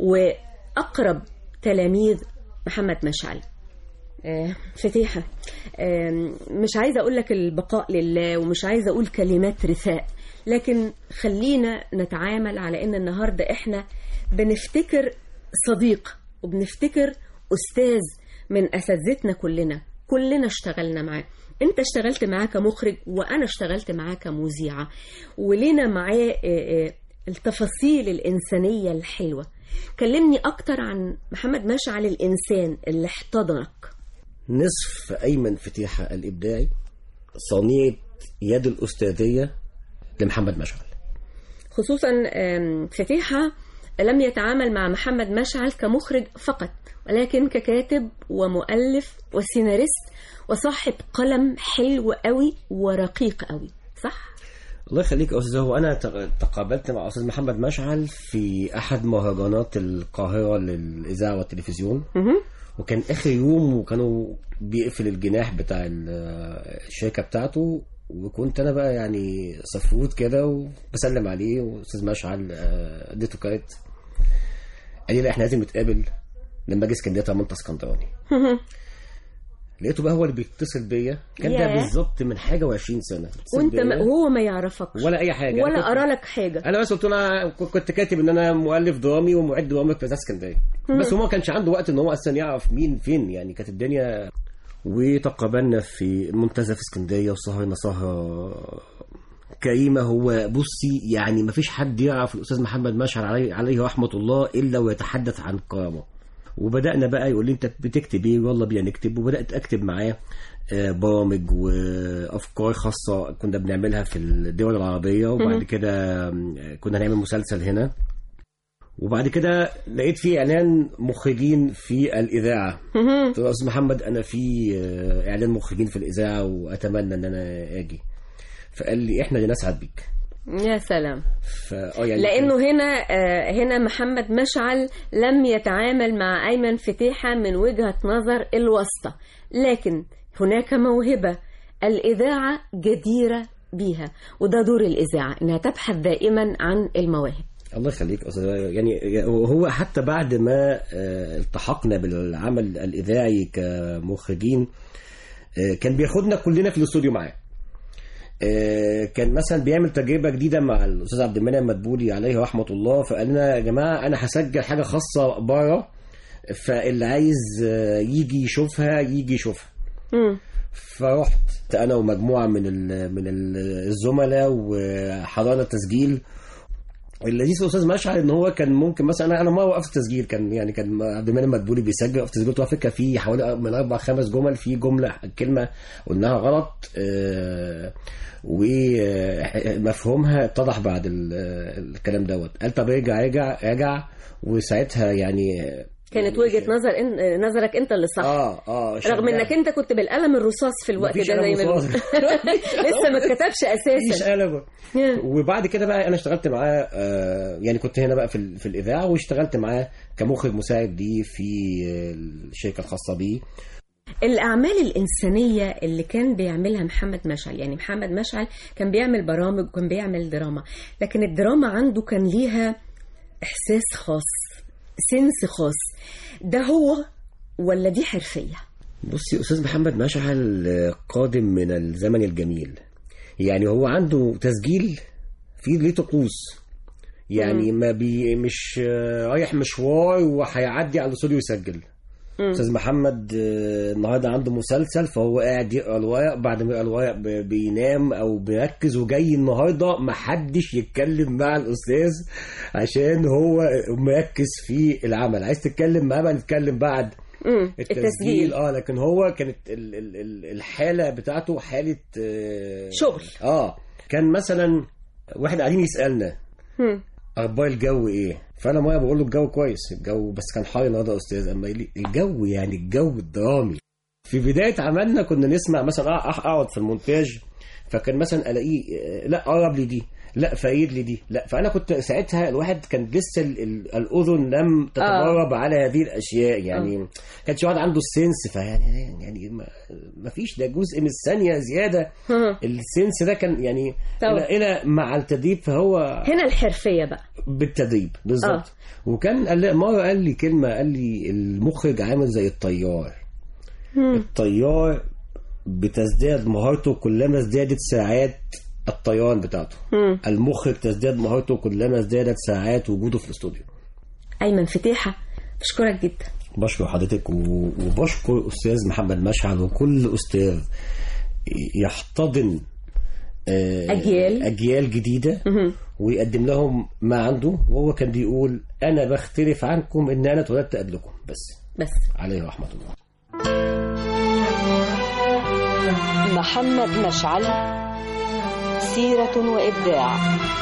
وأقرب تلاميذ محمد مشعل آه، فتيحة آه، مش عايزة أقول لك البقاء لله ومش عايزة أقول كلمات رثاء لكن خلينا نتعامل على إن النهاردة إحنا بنفتكر صديق وبنفتكر أستاذ من أساتذتنا كلنا كلنا اشتغلنا معاه انت اشتغلت معاه كمخرج وانا اشتغلت معاه كمذيعه ولينا معاه آه، آه، التفاصيل الانسانيه الحلوه كلمني اكتر عن محمد مشعل الانسان اللي احتضنك نصف أيمن فتيحة الإبداعي صنيعة يد الأستاذية لمحمد مشعل خصوصا آم، فتيحه لم يتعامل مع محمد مشعل كمخرج فقط ولكن ككاتب ومؤلف وسيناريست وصاحب قلم حلو قوي ورقيق قوي صح الله يخليك يا أستاذ هو أنا تق- تقابلت مع أستاذ محمد مشعل في أحد مهرجانات القاهرة للإذاعة والتلفزيون وكان آخر يوم وكانوا بيقفل الجناح بتاع ال- الشركة بتاعته وكنت أنا بقى يعني صفروت كده وبسلم عليه وأستاذ مشعل آه، اديته كارت قال لي لا احنا لازم نتقابل لما اجي اسكندريه طالما انت اسكندراني لقيته بقى هو اللي بيتصل بيا كان ده ياه. بالظبط من حاجه و20 سنه اتصل وانت بيا. ما هو ما يعرفكش ولا اي حاجه ولا أنا كنت- قرا لك حاجه انا بس قلت له انا كنت كاتب ان انا مؤلف درامي ومعد درامي في إذاعة اسكندريه مم. بس هو ما كانش عنده وقت ان هو اصلا يعرف مين فين يعني كانت الدنيا وتقابلنا في المنتزه في اسكندريه وسهرنا سهره كريمه هو بصي يعني ما فيش حد يعرف الاستاذ محمد مشعل عليه, عليه رحمه الله الا ويتحدث عن كرامه وبدانا بقى يقول لي انت بتكتب ايه يلا بينا نكتب وبدات اكتب معاه آه، برامج وافكار خاصه كنا بنعملها في الدول العربيه وبعد مهم. كده آم، كنا هنعمل مسلسل هنا وبعد كده لقيت في اعلان مخرجين في الاذاعه قلت له يا استاذ محمد انا في آه، اعلان مخرجين في الاذاعه واتمنى ان انا اجي فقال لي احنا اللي نسعد بيك يا سلام ف... اه يعني لانه هنا آه، هنا محمد مشعل لم يتعامل مع ايمن فتيحه من وجهه نظر الواسطه لكن هناك موهبه الاذاعه جديره بيها وده دور الاذاعه انها تبحث دائما عن المواهب الله يخليك أستاذ يعني هو حتى بعد ما آه، التحقنا بالعمل الإذاعي كمخرجين آه، كان بياخدنا كلنا في الاستوديو معاه آه، كان مثلا بيعمل تجربة جديدة مع الأستاذ عبد المنعم مدبولي عليه رحمة الله فقال لنا يا جماعة أنا هسجل حاجة خاصة بره فاللي عايز آه، يجي يشوفها يجي يشوفها فرحت انا ومجموعه من ال- من ال- الزملاء وحضرنا تسجيل اللذيذ في الاستاذ مشعل ان هو كان ممكن مثلا انا انا ما وقفت تسجيل كان يعني كان عبد المنعم مدبولي بيسجل وقفت تسجيل على فكره في حوالي من اربع خمس جمل في جمله كلمه قلناها غلط آه، ومفهومها اتضح بعد ال- الكلام دوت قال طب ارجع ارجع ارجع وساعتها يعني كانت وجهه نظر إن نظرك انت اللي صح اه اه رغم انك انت كنت بالقلم الرصاص في الوقت ده مفيش زي قلم ما رصاص. لسه ما اتكتبش مفيش اساسا قلم وبعد كده بقى انا اشتغلت معاه آه، يعني كنت هنا بقى في ال- في الاذاعه واشتغلت معاه كمخرج مساعد ليه في الشركه الخاصه بيه الأعمال الإنسانية اللي كان بيعملها محمد مشعل يعني محمد مشعل كان بيعمل برامج وكان بيعمل دراما لكن الدراما عنده كان ليها إحساس خاص سنس خاص ده هو ولا دي حرفية بصي استاذ محمد مشعل آه، قادم من الزمن الجميل يعني هو عنده تسجيل فيه ليه طقوس يعني ما بي مش آه، رايح مشوار وهيعدي على الاستوديو يسجل استاذ محمد آه، النهارده عنده مسلسل فهو قاعد يقرا الورق بعد ما يقرا الورق ب- بينام او بيركز وجاي النهارده محدش يتكلم مع الاستاذ عشان هو مركز في العمل عايز تتكلم معاه بقى نتكلم بعد التسجيل التسجيل. اه لكن هو كانت ال- ال- ال- الحاله بتاعته حاله آه، شغل. اه كان مثلا واحد قاعدين يسالنا هم. اخبار الجو ايه فانا ما بقول له الجو كويس الجو بس كان حار النهارده يا استاذ اما يقول لي الجو يعني الجو الدرامي في بدايه عملنا كنا نسمع مثلا أع- أع- اقعد في المونتاج فكان مثلا الاقيه آه، لا قرب لي دي لا فايد لي دي لا فانا كنت ساعتها الواحد كان لسه ال- ال- الاذن لم تتدرب على هذه الاشياء يعني كانش واحد عنده السنس فيعني يعني ما- ما فيش ده جزء من الثانيه زياده السنس ده كان يعني طبعا. الى الى مع التدريب فهو هنا الحرفية بقى بالتدريب بالظبط وكان قال لي مره قال لي كلمه قال لي المخرج عامل زي الطيار الطيار بتزداد مهارته كلما ازدادت ساعات الطيران بتاعته مم. المخرج تزداد مهارته كلما ازدادت ساعات وجوده في الاستوديو أيمن فتيحة بشكرك جدا بشكر حضرتك و- وبشكر استاذ محمد مشعل وكل استاذ يحتضن آه، أجيال. اجيال جديده ويقدم لهم ما عنده وهو كان بيقول انا بختلف عنكم ان انا اتولدت قبلكم بس بس عليه رحمه الله محمد مشعل سيرة وإبداع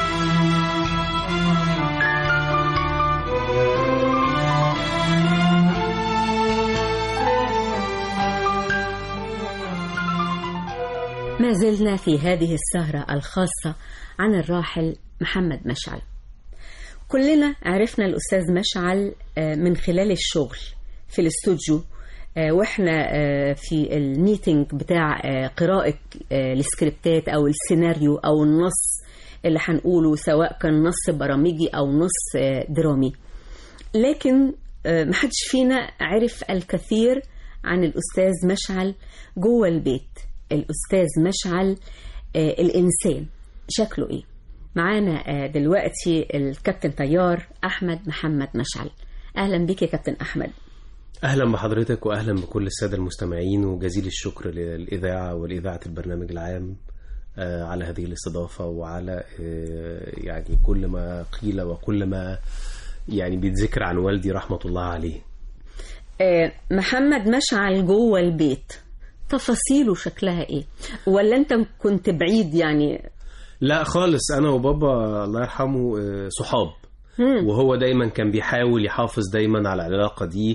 ما زلنا في هذه السهرة الخاصة عن الراحل محمد مشعل كلنا عرفنا الأستاذ مشعل آه، من خلال الشغل في الاستوديو آه، واحنا آه، في الميتنج بتاع آه، قراءة آه، السكريبتات أو السيناريو أو النص اللي هنقوله سواء كان نص برامجي أو نص آه، درامي لكن آه، محدش فينا عرف الكثير عن الأستاذ مشعل جوه البيت الأستاذ مشعل آه، الإنسان شكله إيه معانا آه، دلوقتي الكابتن طيار أحمد محمد مشعل أهلا بك يا كابتن أحمد أهلا بحضرتك وأهلا بكل السادة المستمعين وجزيل الشكر للإذاعة ولإذاعة البرنامج العام آه، على هذه الاستضافة وعلى آه، يعني كل ما قيل وكل ما يعني بيتذكر عن والدي رحمة الله عليه آه، محمد مشعل جوه البيت تفاصيله شكلها إيه ولا أنت كنت بعيد يعني لا خالص أنا وبابا الله يرحمه آه، صحاب مم. وهو دايما كان بيحاول يحافظ دايما على العلاقة دي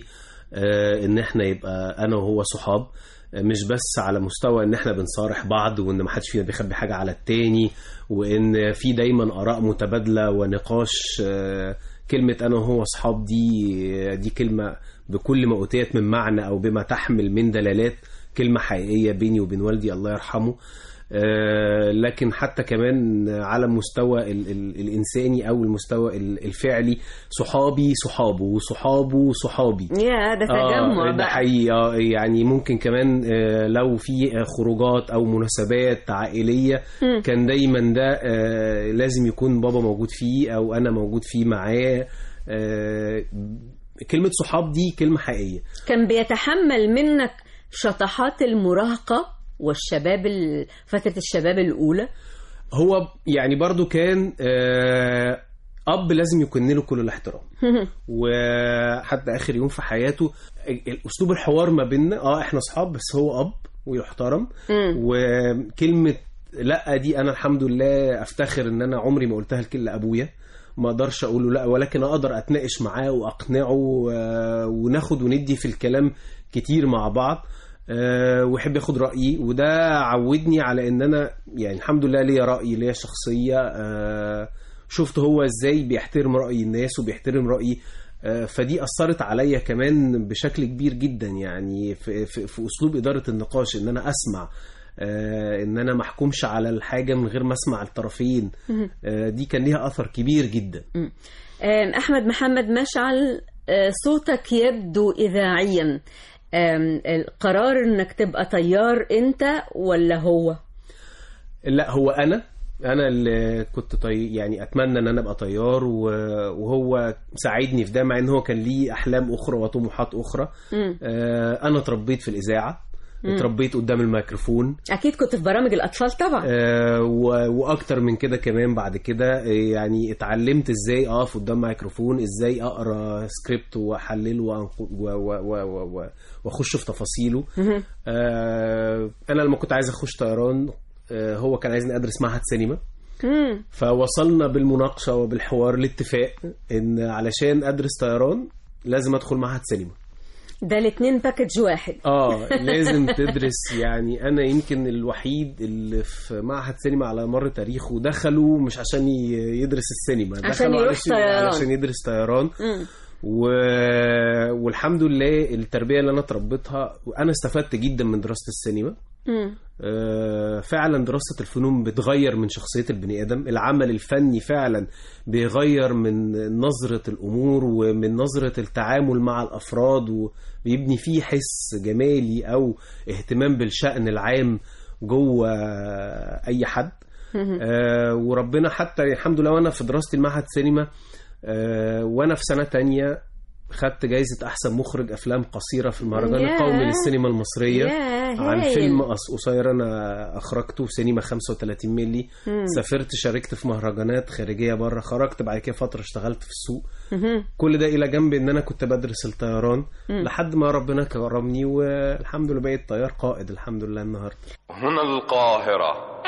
آه، ان احنا يبقى انا وهو صحاب آه، مش بس على مستوى ان احنا بنصارح بعض وان ما حدش فينا بيخبي حاجه على التاني وان في دايما اراء متبادله ونقاش آه، كلمه انا وهو صحاب دي دي كلمه بكل ما اوتيت من معنى او بما تحمل من دلالات كلمه حقيقيه بيني وبين والدي الله يرحمه آه، لكن حتى كمان على المستوى ال ال الانساني او المستوى ال- الفعلي صحابي صحابه وصحابه صحابي يا ده تجمع آه ده بقى حقيقي آه، يعني ممكن كمان آه، لو في آه، خروجات او مناسبات عائليه مم. كان دايما ده آه، لازم يكون بابا موجود فيه او انا موجود فيه معاه آه، كلمه صحاب دي كلمه حقيقيه كان بيتحمل منك شطحات المراهقة والشباب ال- فترة الشباب الأولى هو يعني برضو كان آه، اب لازم يكون له كل الاحترام وحتى اخر يوم في حياته اسلوب الحوار ما بيننا اه احنا اصحاب بس هو اب ويحترم وكلمه لا دي انا الحمد لله افتخر ان انا عمري ما قلتها لكل ابويا ما اقدرش اقول له لا ولكن اقدر اتناقش معاه واقنعه آه، وناخد وندي في الكلام كتير مع بعض آه، ويحب ياخد رايي وده عودني على ان انا يعني الحمد لله ليا راي ليا شخصيه آه، شفت هو ازاي بيحترم راي الناس وبيحترم رايي آه، فدي اثرت عليا كمان بشكل كبير جدا يعني في, في, في اسلوب اداره النقاش ان انا اسمع آه، ان انا ما احكمش على الحاجه من غير ما اسمع الطرفين آه، دي كان ليها اثر كبير جدا آم، أحمد محمد مشعل آه، صوتك يبدو إذاعيا آم، القرار إنك تبقى طيار أنت ولا هو؟ لا هو انا انا اللي كنت طي... يعني اتمنى ان انا ابقى طيار و... وهو ساعدني في ده مع ان هو كان ليه احلام اخرى وطموحات اخرى مم. آه، انا اتربيت في الاذاعه مم. اتربيت قدام الميكروفون أكيد كنت في برامج الأطفال طبعا آه، و- واكتر من كده كمان بعد كده آه، يعني اتعلمت ازاي اقف قدام ميكروفون ازاي اقرا سكريبت واحلله وأنق- و- و- و- و- و- واخش في تفاصيله مهم. آه، انا لما كنت عايز اخش طيران آه، هو كان عايزني ادرس معهد سينما مم. فوصلنا بالمناقشه وبالحوار لاتفاق ان علشان ادرس طيران لازم ادخل معهد سينما ده الاتنين باكج واحد اه لازم تدرس يعني انا يمكن الوحيد اللي في معهد سينما على مر تاريخه دخلوا مش عشان ي- يدرس السينما عشان دخلوا يروح علشان, طيران. علشان يدرس طيران مم. و... والحمد لله التربيه اللي انا اتربيتها وانا استفدت جدا من دراسه السينما مم. آه، فعلا دراسة الفنون بتغير من شخصية البني آدم العمل الفني فعلا بيغير من نظرة الأمور ومن نظرة التعامل مع الأفراد وبيبني فيه حس جمالي أو اهتمام بالشأن العام جوه أي حد آه، وربنا حتى الحمد لله وأنا في دراستي المعهد سينما آه، وأنا في سنة تانية خدت جايزة أحسن مخرج أفلام قصيرة في المهرجان ياه. القومي للسينما المصرية ياه، عن هايل. فيلم قص- قصير أنا أخرجته في سينما 35 ملي مم. سافرت شاركت في مهرجانات خارجية بره خرجت بعد كده فترة اشتغلت في السوق مهم. كل ده إلى جنب إن أنا كنت بدرس الطيران مم. لحد ما ربنا كرمني والحمد لله بقيت طيار قائد الحمد لله النهاردة هنا القاهرة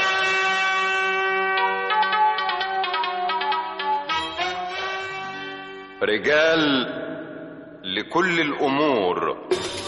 رجال لكل الأمور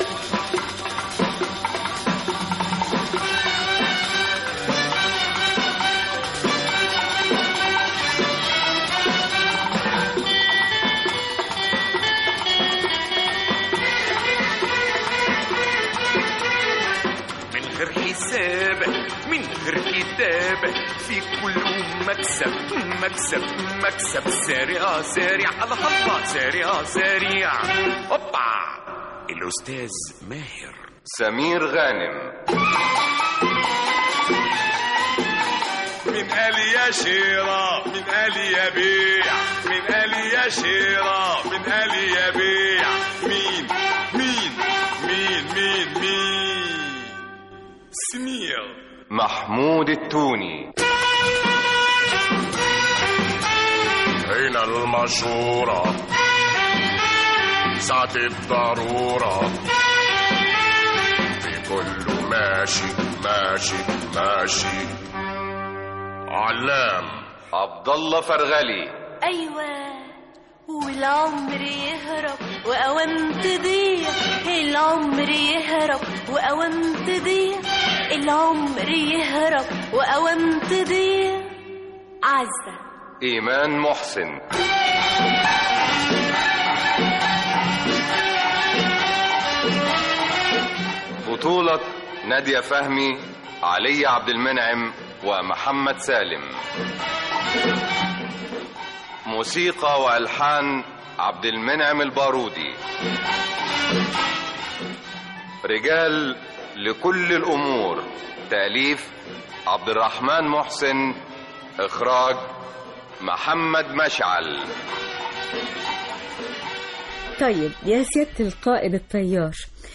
من غير حساب من غير كتاب في كله مكسب مكسب مكسب سارع سارع الله الله سارع سارع اوبا الاستاذ ماهر سمير غانم من قال يا شيرة من قال يا بيع من قال يا شيرة من قال يا بيع مين مين مين مين مين سمير محمود التوني هنا المشورة ساعة الضرورة في كله ماشي ماشي ماشي علام عبد الله فرغلي ايوه والعمر يهرب وأوام تضيع العمر يهرب وأوام تضيع العمر يهرب وأوام تضيع عزة إيمان محسن بطولة نادية فهمي علي عبد المنعم ومحمد سالم موسيقى والحان عبد المنعم البارودي رجال لكل الامور تاليف عبد الرحمن محسن اخراج محمد مشعل طيب يا سيادة القائد الطيار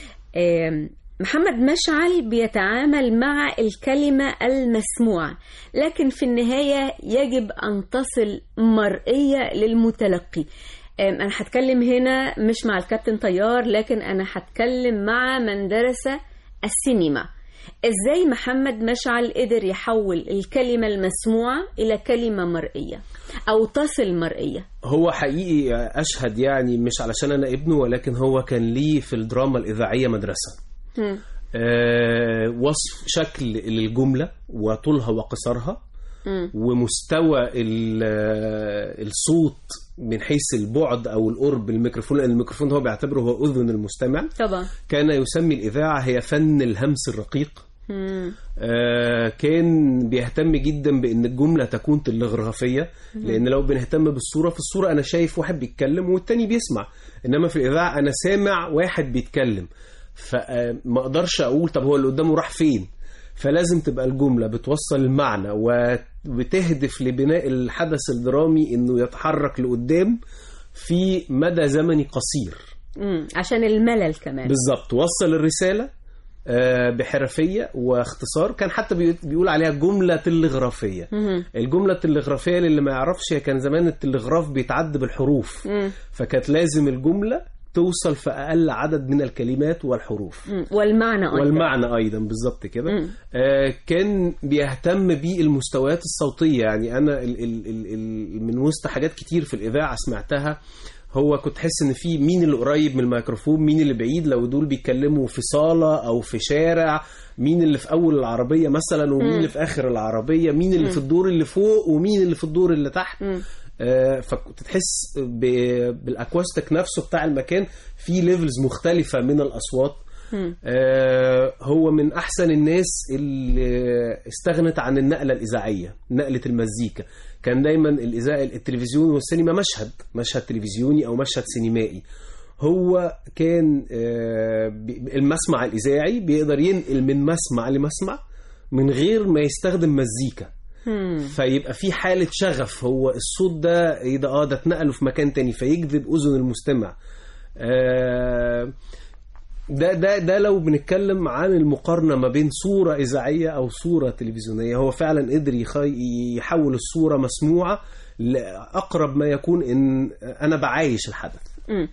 آم، محمد مشعل بيتعامل مع الكلمة المسموعة لكن في النهاية يجب أن تصل مرئية للمتلقي آم، أنا هتكلم هنا مش مع الكابتن طيار لكن أنا هتكلم مع من درس السينما ازاي محمد مشعل قدر يحول الكلمة المسموعة إلى كلمة مرئية أو تصل مرئية هو حقيقي أشهد يعني مش علشان أنا ابنه ولكن هو كان ليه في الدراما الإذاعية مدرسة هم. آه وصف شكل للجملة وطولها وقصرها مم. ومستوى ال- آه، الصوت من حيث البعد او القرب الميكروفون لان الميكروفون هو بيعتبره هو اذن المستمع طبعا كان يسمي الاذاعه هي فن الهمس الرقيق مم. آه، كان بيهتم جدا بان الجمله تكون تلغرافيه مم. لان لو بنهتم بالصوره في الصوره انا شايف واحد بيتكلم والتاني بيسمع انما في الاذاعه انا سامع واحد بيتكلم فما اقدرش اقول طب هو اللي قدامه راح فين فلازم تبقى الجمله بتوصل المعنى وبتهدف لبناء الحدث الدرامي انه يتحرك لقدام في مدى زمني قصير مم. عشان الملل كمان بالظبط وصل الرسالة آه، بحرفية واختصار كان حتى بي- بيقول عليها جملة تلغرافية مم. الجملة التلغرافية اللي ما يعرفش هي كان زمان التلغراف بيتعد بالحروف مم. فكانت لازم الجملة توصل في أقل عدد من الكلمات والحروف مم. والمعنى أيضا والمعنى ايضا بالظبط كده مم. آه كان بيهتم بالمستويات الصوتيه يعني انا ال ال ال ال من وسط حاجات كتير في الاذاعه سمعتها هو كنت حس ان في مين اللي قريب من الميكروفون مين اللي بعيد لو دول بيتكلموا في صاله او في شارع مين اللي في اول العربيه مثلا ومين مم. اللي في اخر العربيه مين اللي مم. في الدور اللي فوق ومين اللي في الدور اللي تحت مم. آه، فكنت تحس ب- بالاكوستيك نفسه بتاع المكان في ليفلز مختلفه من الاصوات مم. آه، هو من احسن الناس اللي استغنت عن النقله الاذاعيه نقله المزيكا كان دايما الاذاعه التلفزيون والسينما مشهد مشهد تلفزيوني او مشهد سينمائي هو كان آه، بي- المسمع الاذاعي بيقدر ينقل من مسمع لمسمع من غير ما يستخدم مزيكا مم. فيبقى في حالة شغف هو الصوت ده ايه ده اه ده اتنقله في مكان تاني فيجذب اذن المستمع آه، ده ده ده لو بنتكلم عن المقارنة ما بين صورة إذاعية أو صورة تلفزيونية هو فعلا قدر يخي- يحول الصورة مسموعة لأقرب ما يكون إن أنا بعايش الحدث مم.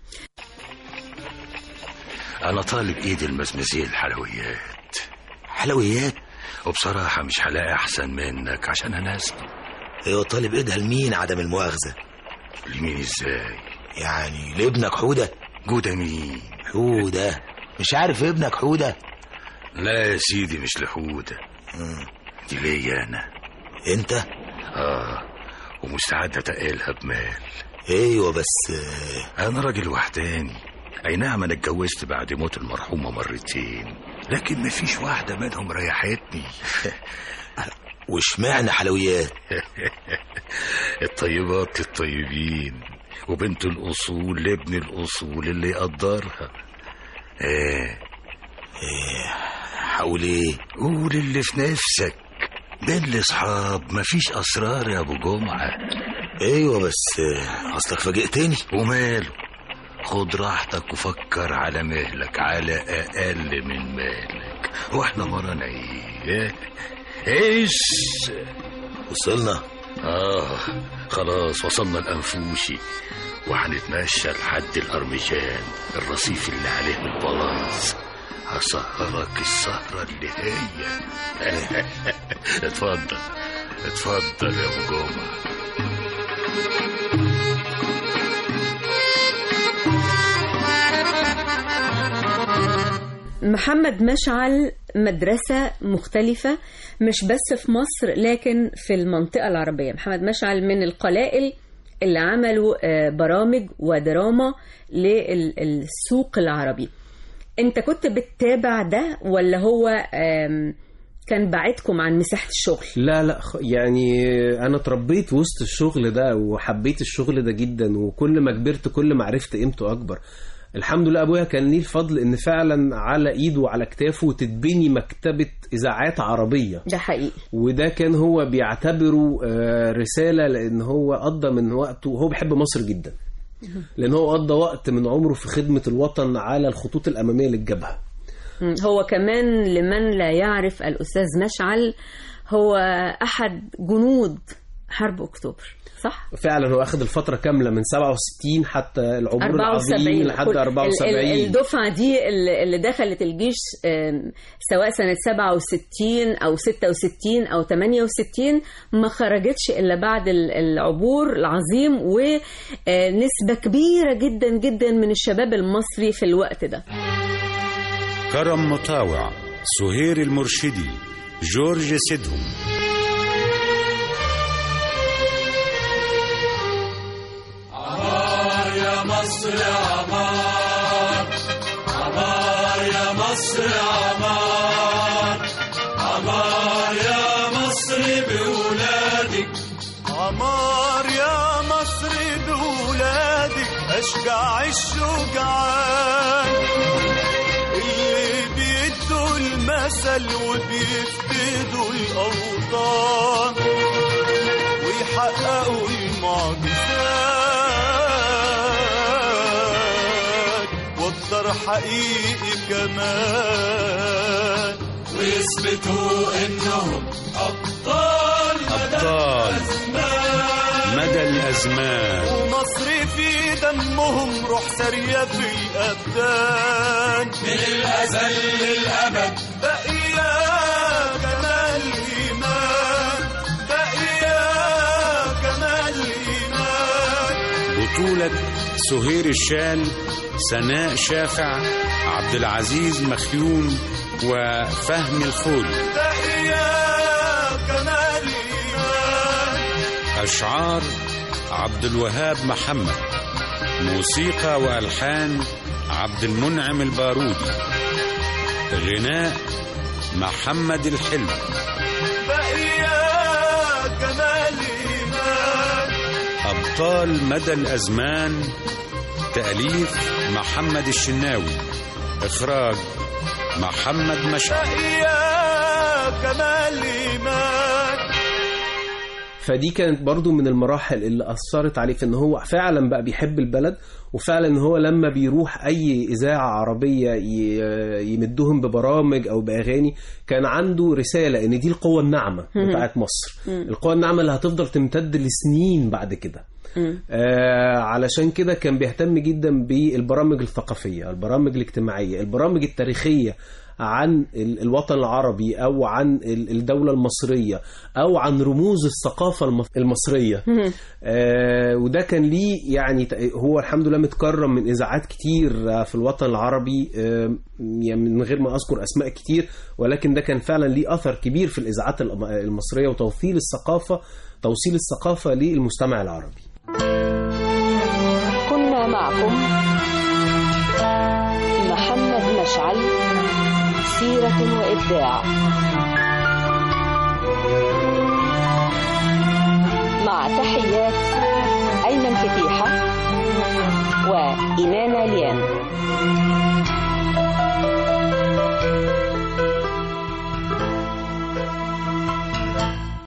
انا طالب ايد المزمزيه الحلويات حلويات وبصراحة مش هلاقي أحسن منك عشان أنا أسمع ايوه طالب ايدها لمين عدم المؤاخذة لمين إزاي يعني لابنك حودة جودة مين حودة مش عارف ابنك حودة لا يا سيدي مش لحودة دي ليا أنا انت آه ومستعد أتقلها بمال ايوه بس أنا راجل وحداني أي نعم أنا اتجوزت بعد موت المرحومة مرتين لكن مفيش واحدة منهم ريحتني واشمعنى حلويات الطيبات للطيبين وبنت الأصول لابن الأصول اللي يقدرها ايه ايه حاول ايه قول اللي في نفسك بين الاصحاب مفيش اسرار يا ابو جمعه ايوه بس اصلك فاجئتني وماله خد راحتك وفكر على مهلك على اقل من مهلك واحنا ورانا ايه ايش وصلنا اه خلاص وصلنا الانفوشي وهنتمشى لحد الارمجان الرصيف اللي عليه البلاص هسهرك السهرة اللي هي اتفضل اتفضل يا ابو جمعه محمد مشعل مدرسة مختلفة مش بس في مصر لكن في المنطقة العربية محمد مشعل من القلائل اللي عملوا آه، برامج ودراما للسوق العربي انت كنت بتتابع ده ولا هو آم، كان بعدكم عن مساحة الشغل لا لا خ- يعني انا اتربيت وسط الشغل ده وحبيت الشغل ده جدا وكل ما كبرت كل ما عرفت قيمته اكبر الحمد لله ابويا كان ليه الفضل ان فعلا على ايده وعلى كتافه تتبني مكتبه اذاعات عربيه ده حقيقي وده كان هو بيعتبره آه، رساله لان هو قضى من وقته هو بيحب مصر جدا لان هو قضى وقت من عمره في خدمه الوطن على الخطوط الاماميه للجبهه مم. هو كمان لمن لا يعرف الأستاذ مشعل هو أحد جنود حرب أكتوبر صح؟ فعلا هو اخذ الفتره كامله من 67 حتى العبور 74 العظيم لحد كل- ال- 74 ال- الدفعة دي اللي اللي دخلت الجيش آم، سواء سنة 67 أو 66 أو 68 ما خرجتش إلا بعد ال- العبور العظيم ونسبة كبيرة جدا جدا من الشباب المصري في الوقت ده كرم مطاوع سهير المرشدي جورج سيدهم عمار يا مصر عمار عمار يا مصر عمار عمار يا مصر بولادك عمار يا مصر بولادك أشجع الشجعان اللي بيدوا المثل وبيفقدوا الأوطان ويحققوا المعجزات والدار حقيقي كمان ويثبتوا انهم ابطال أبطال مدى الأزمان ومصر في دمهم روح سرية في الأبدان من الازل للابد بقيا كمال الإيمان بقيا كمال الإيمان بطولة سهير الشال سناء شافع عبد العزيز مخيون وفهم الخول بقيا كمال الإيمان أشعار عبد الوهاب محمد موسيقى وألحان عبد المنعم البارودي غناء محمد الحلو بقيا كمال الإيمان أبطال مدى الأزمان تأليف محمد الشناوي إخراج محمد مشعل بقيا كمال الإيمان فدي كانت برضو من المراحل اللي أثرت عليه في إن هو فعلا بقى بيحب البلد وفعلا إن هو لما بيروح أي إذاعة عربية ي- يمدهم ببرامج أو بأغاني كان عنده رسالة إن دي القوة الناعمة مم. بتاعت مصر مم. القوة الناعمة اللي هتفضل تمتد لسنين بعد كده آه علشان كده كان بيهتم جدا بالبرامج الثقافية البرامج الاجتماعية البرامج التاريخية عن ال- الوطن العربي أو عن ال- الدولة المصرية أو عن رموز الثقافة المص- المصرية آه وده كان ليه يعني ت- هو الحمد لله متكرم من إذاعات كتير آه، في الوطن العربي آه يعني من غير ما أذكر أسماء كتير ولكن ده كان فعلا ليه أثر كبير في الإذاعات الم- المصرية وتوصيل الثقافة توصيل الثقافة للمستمع العربي كنا معكم محمد مشعل سيرة وإبداع مع تحيات أيمن فتيحة وإيمان ليلى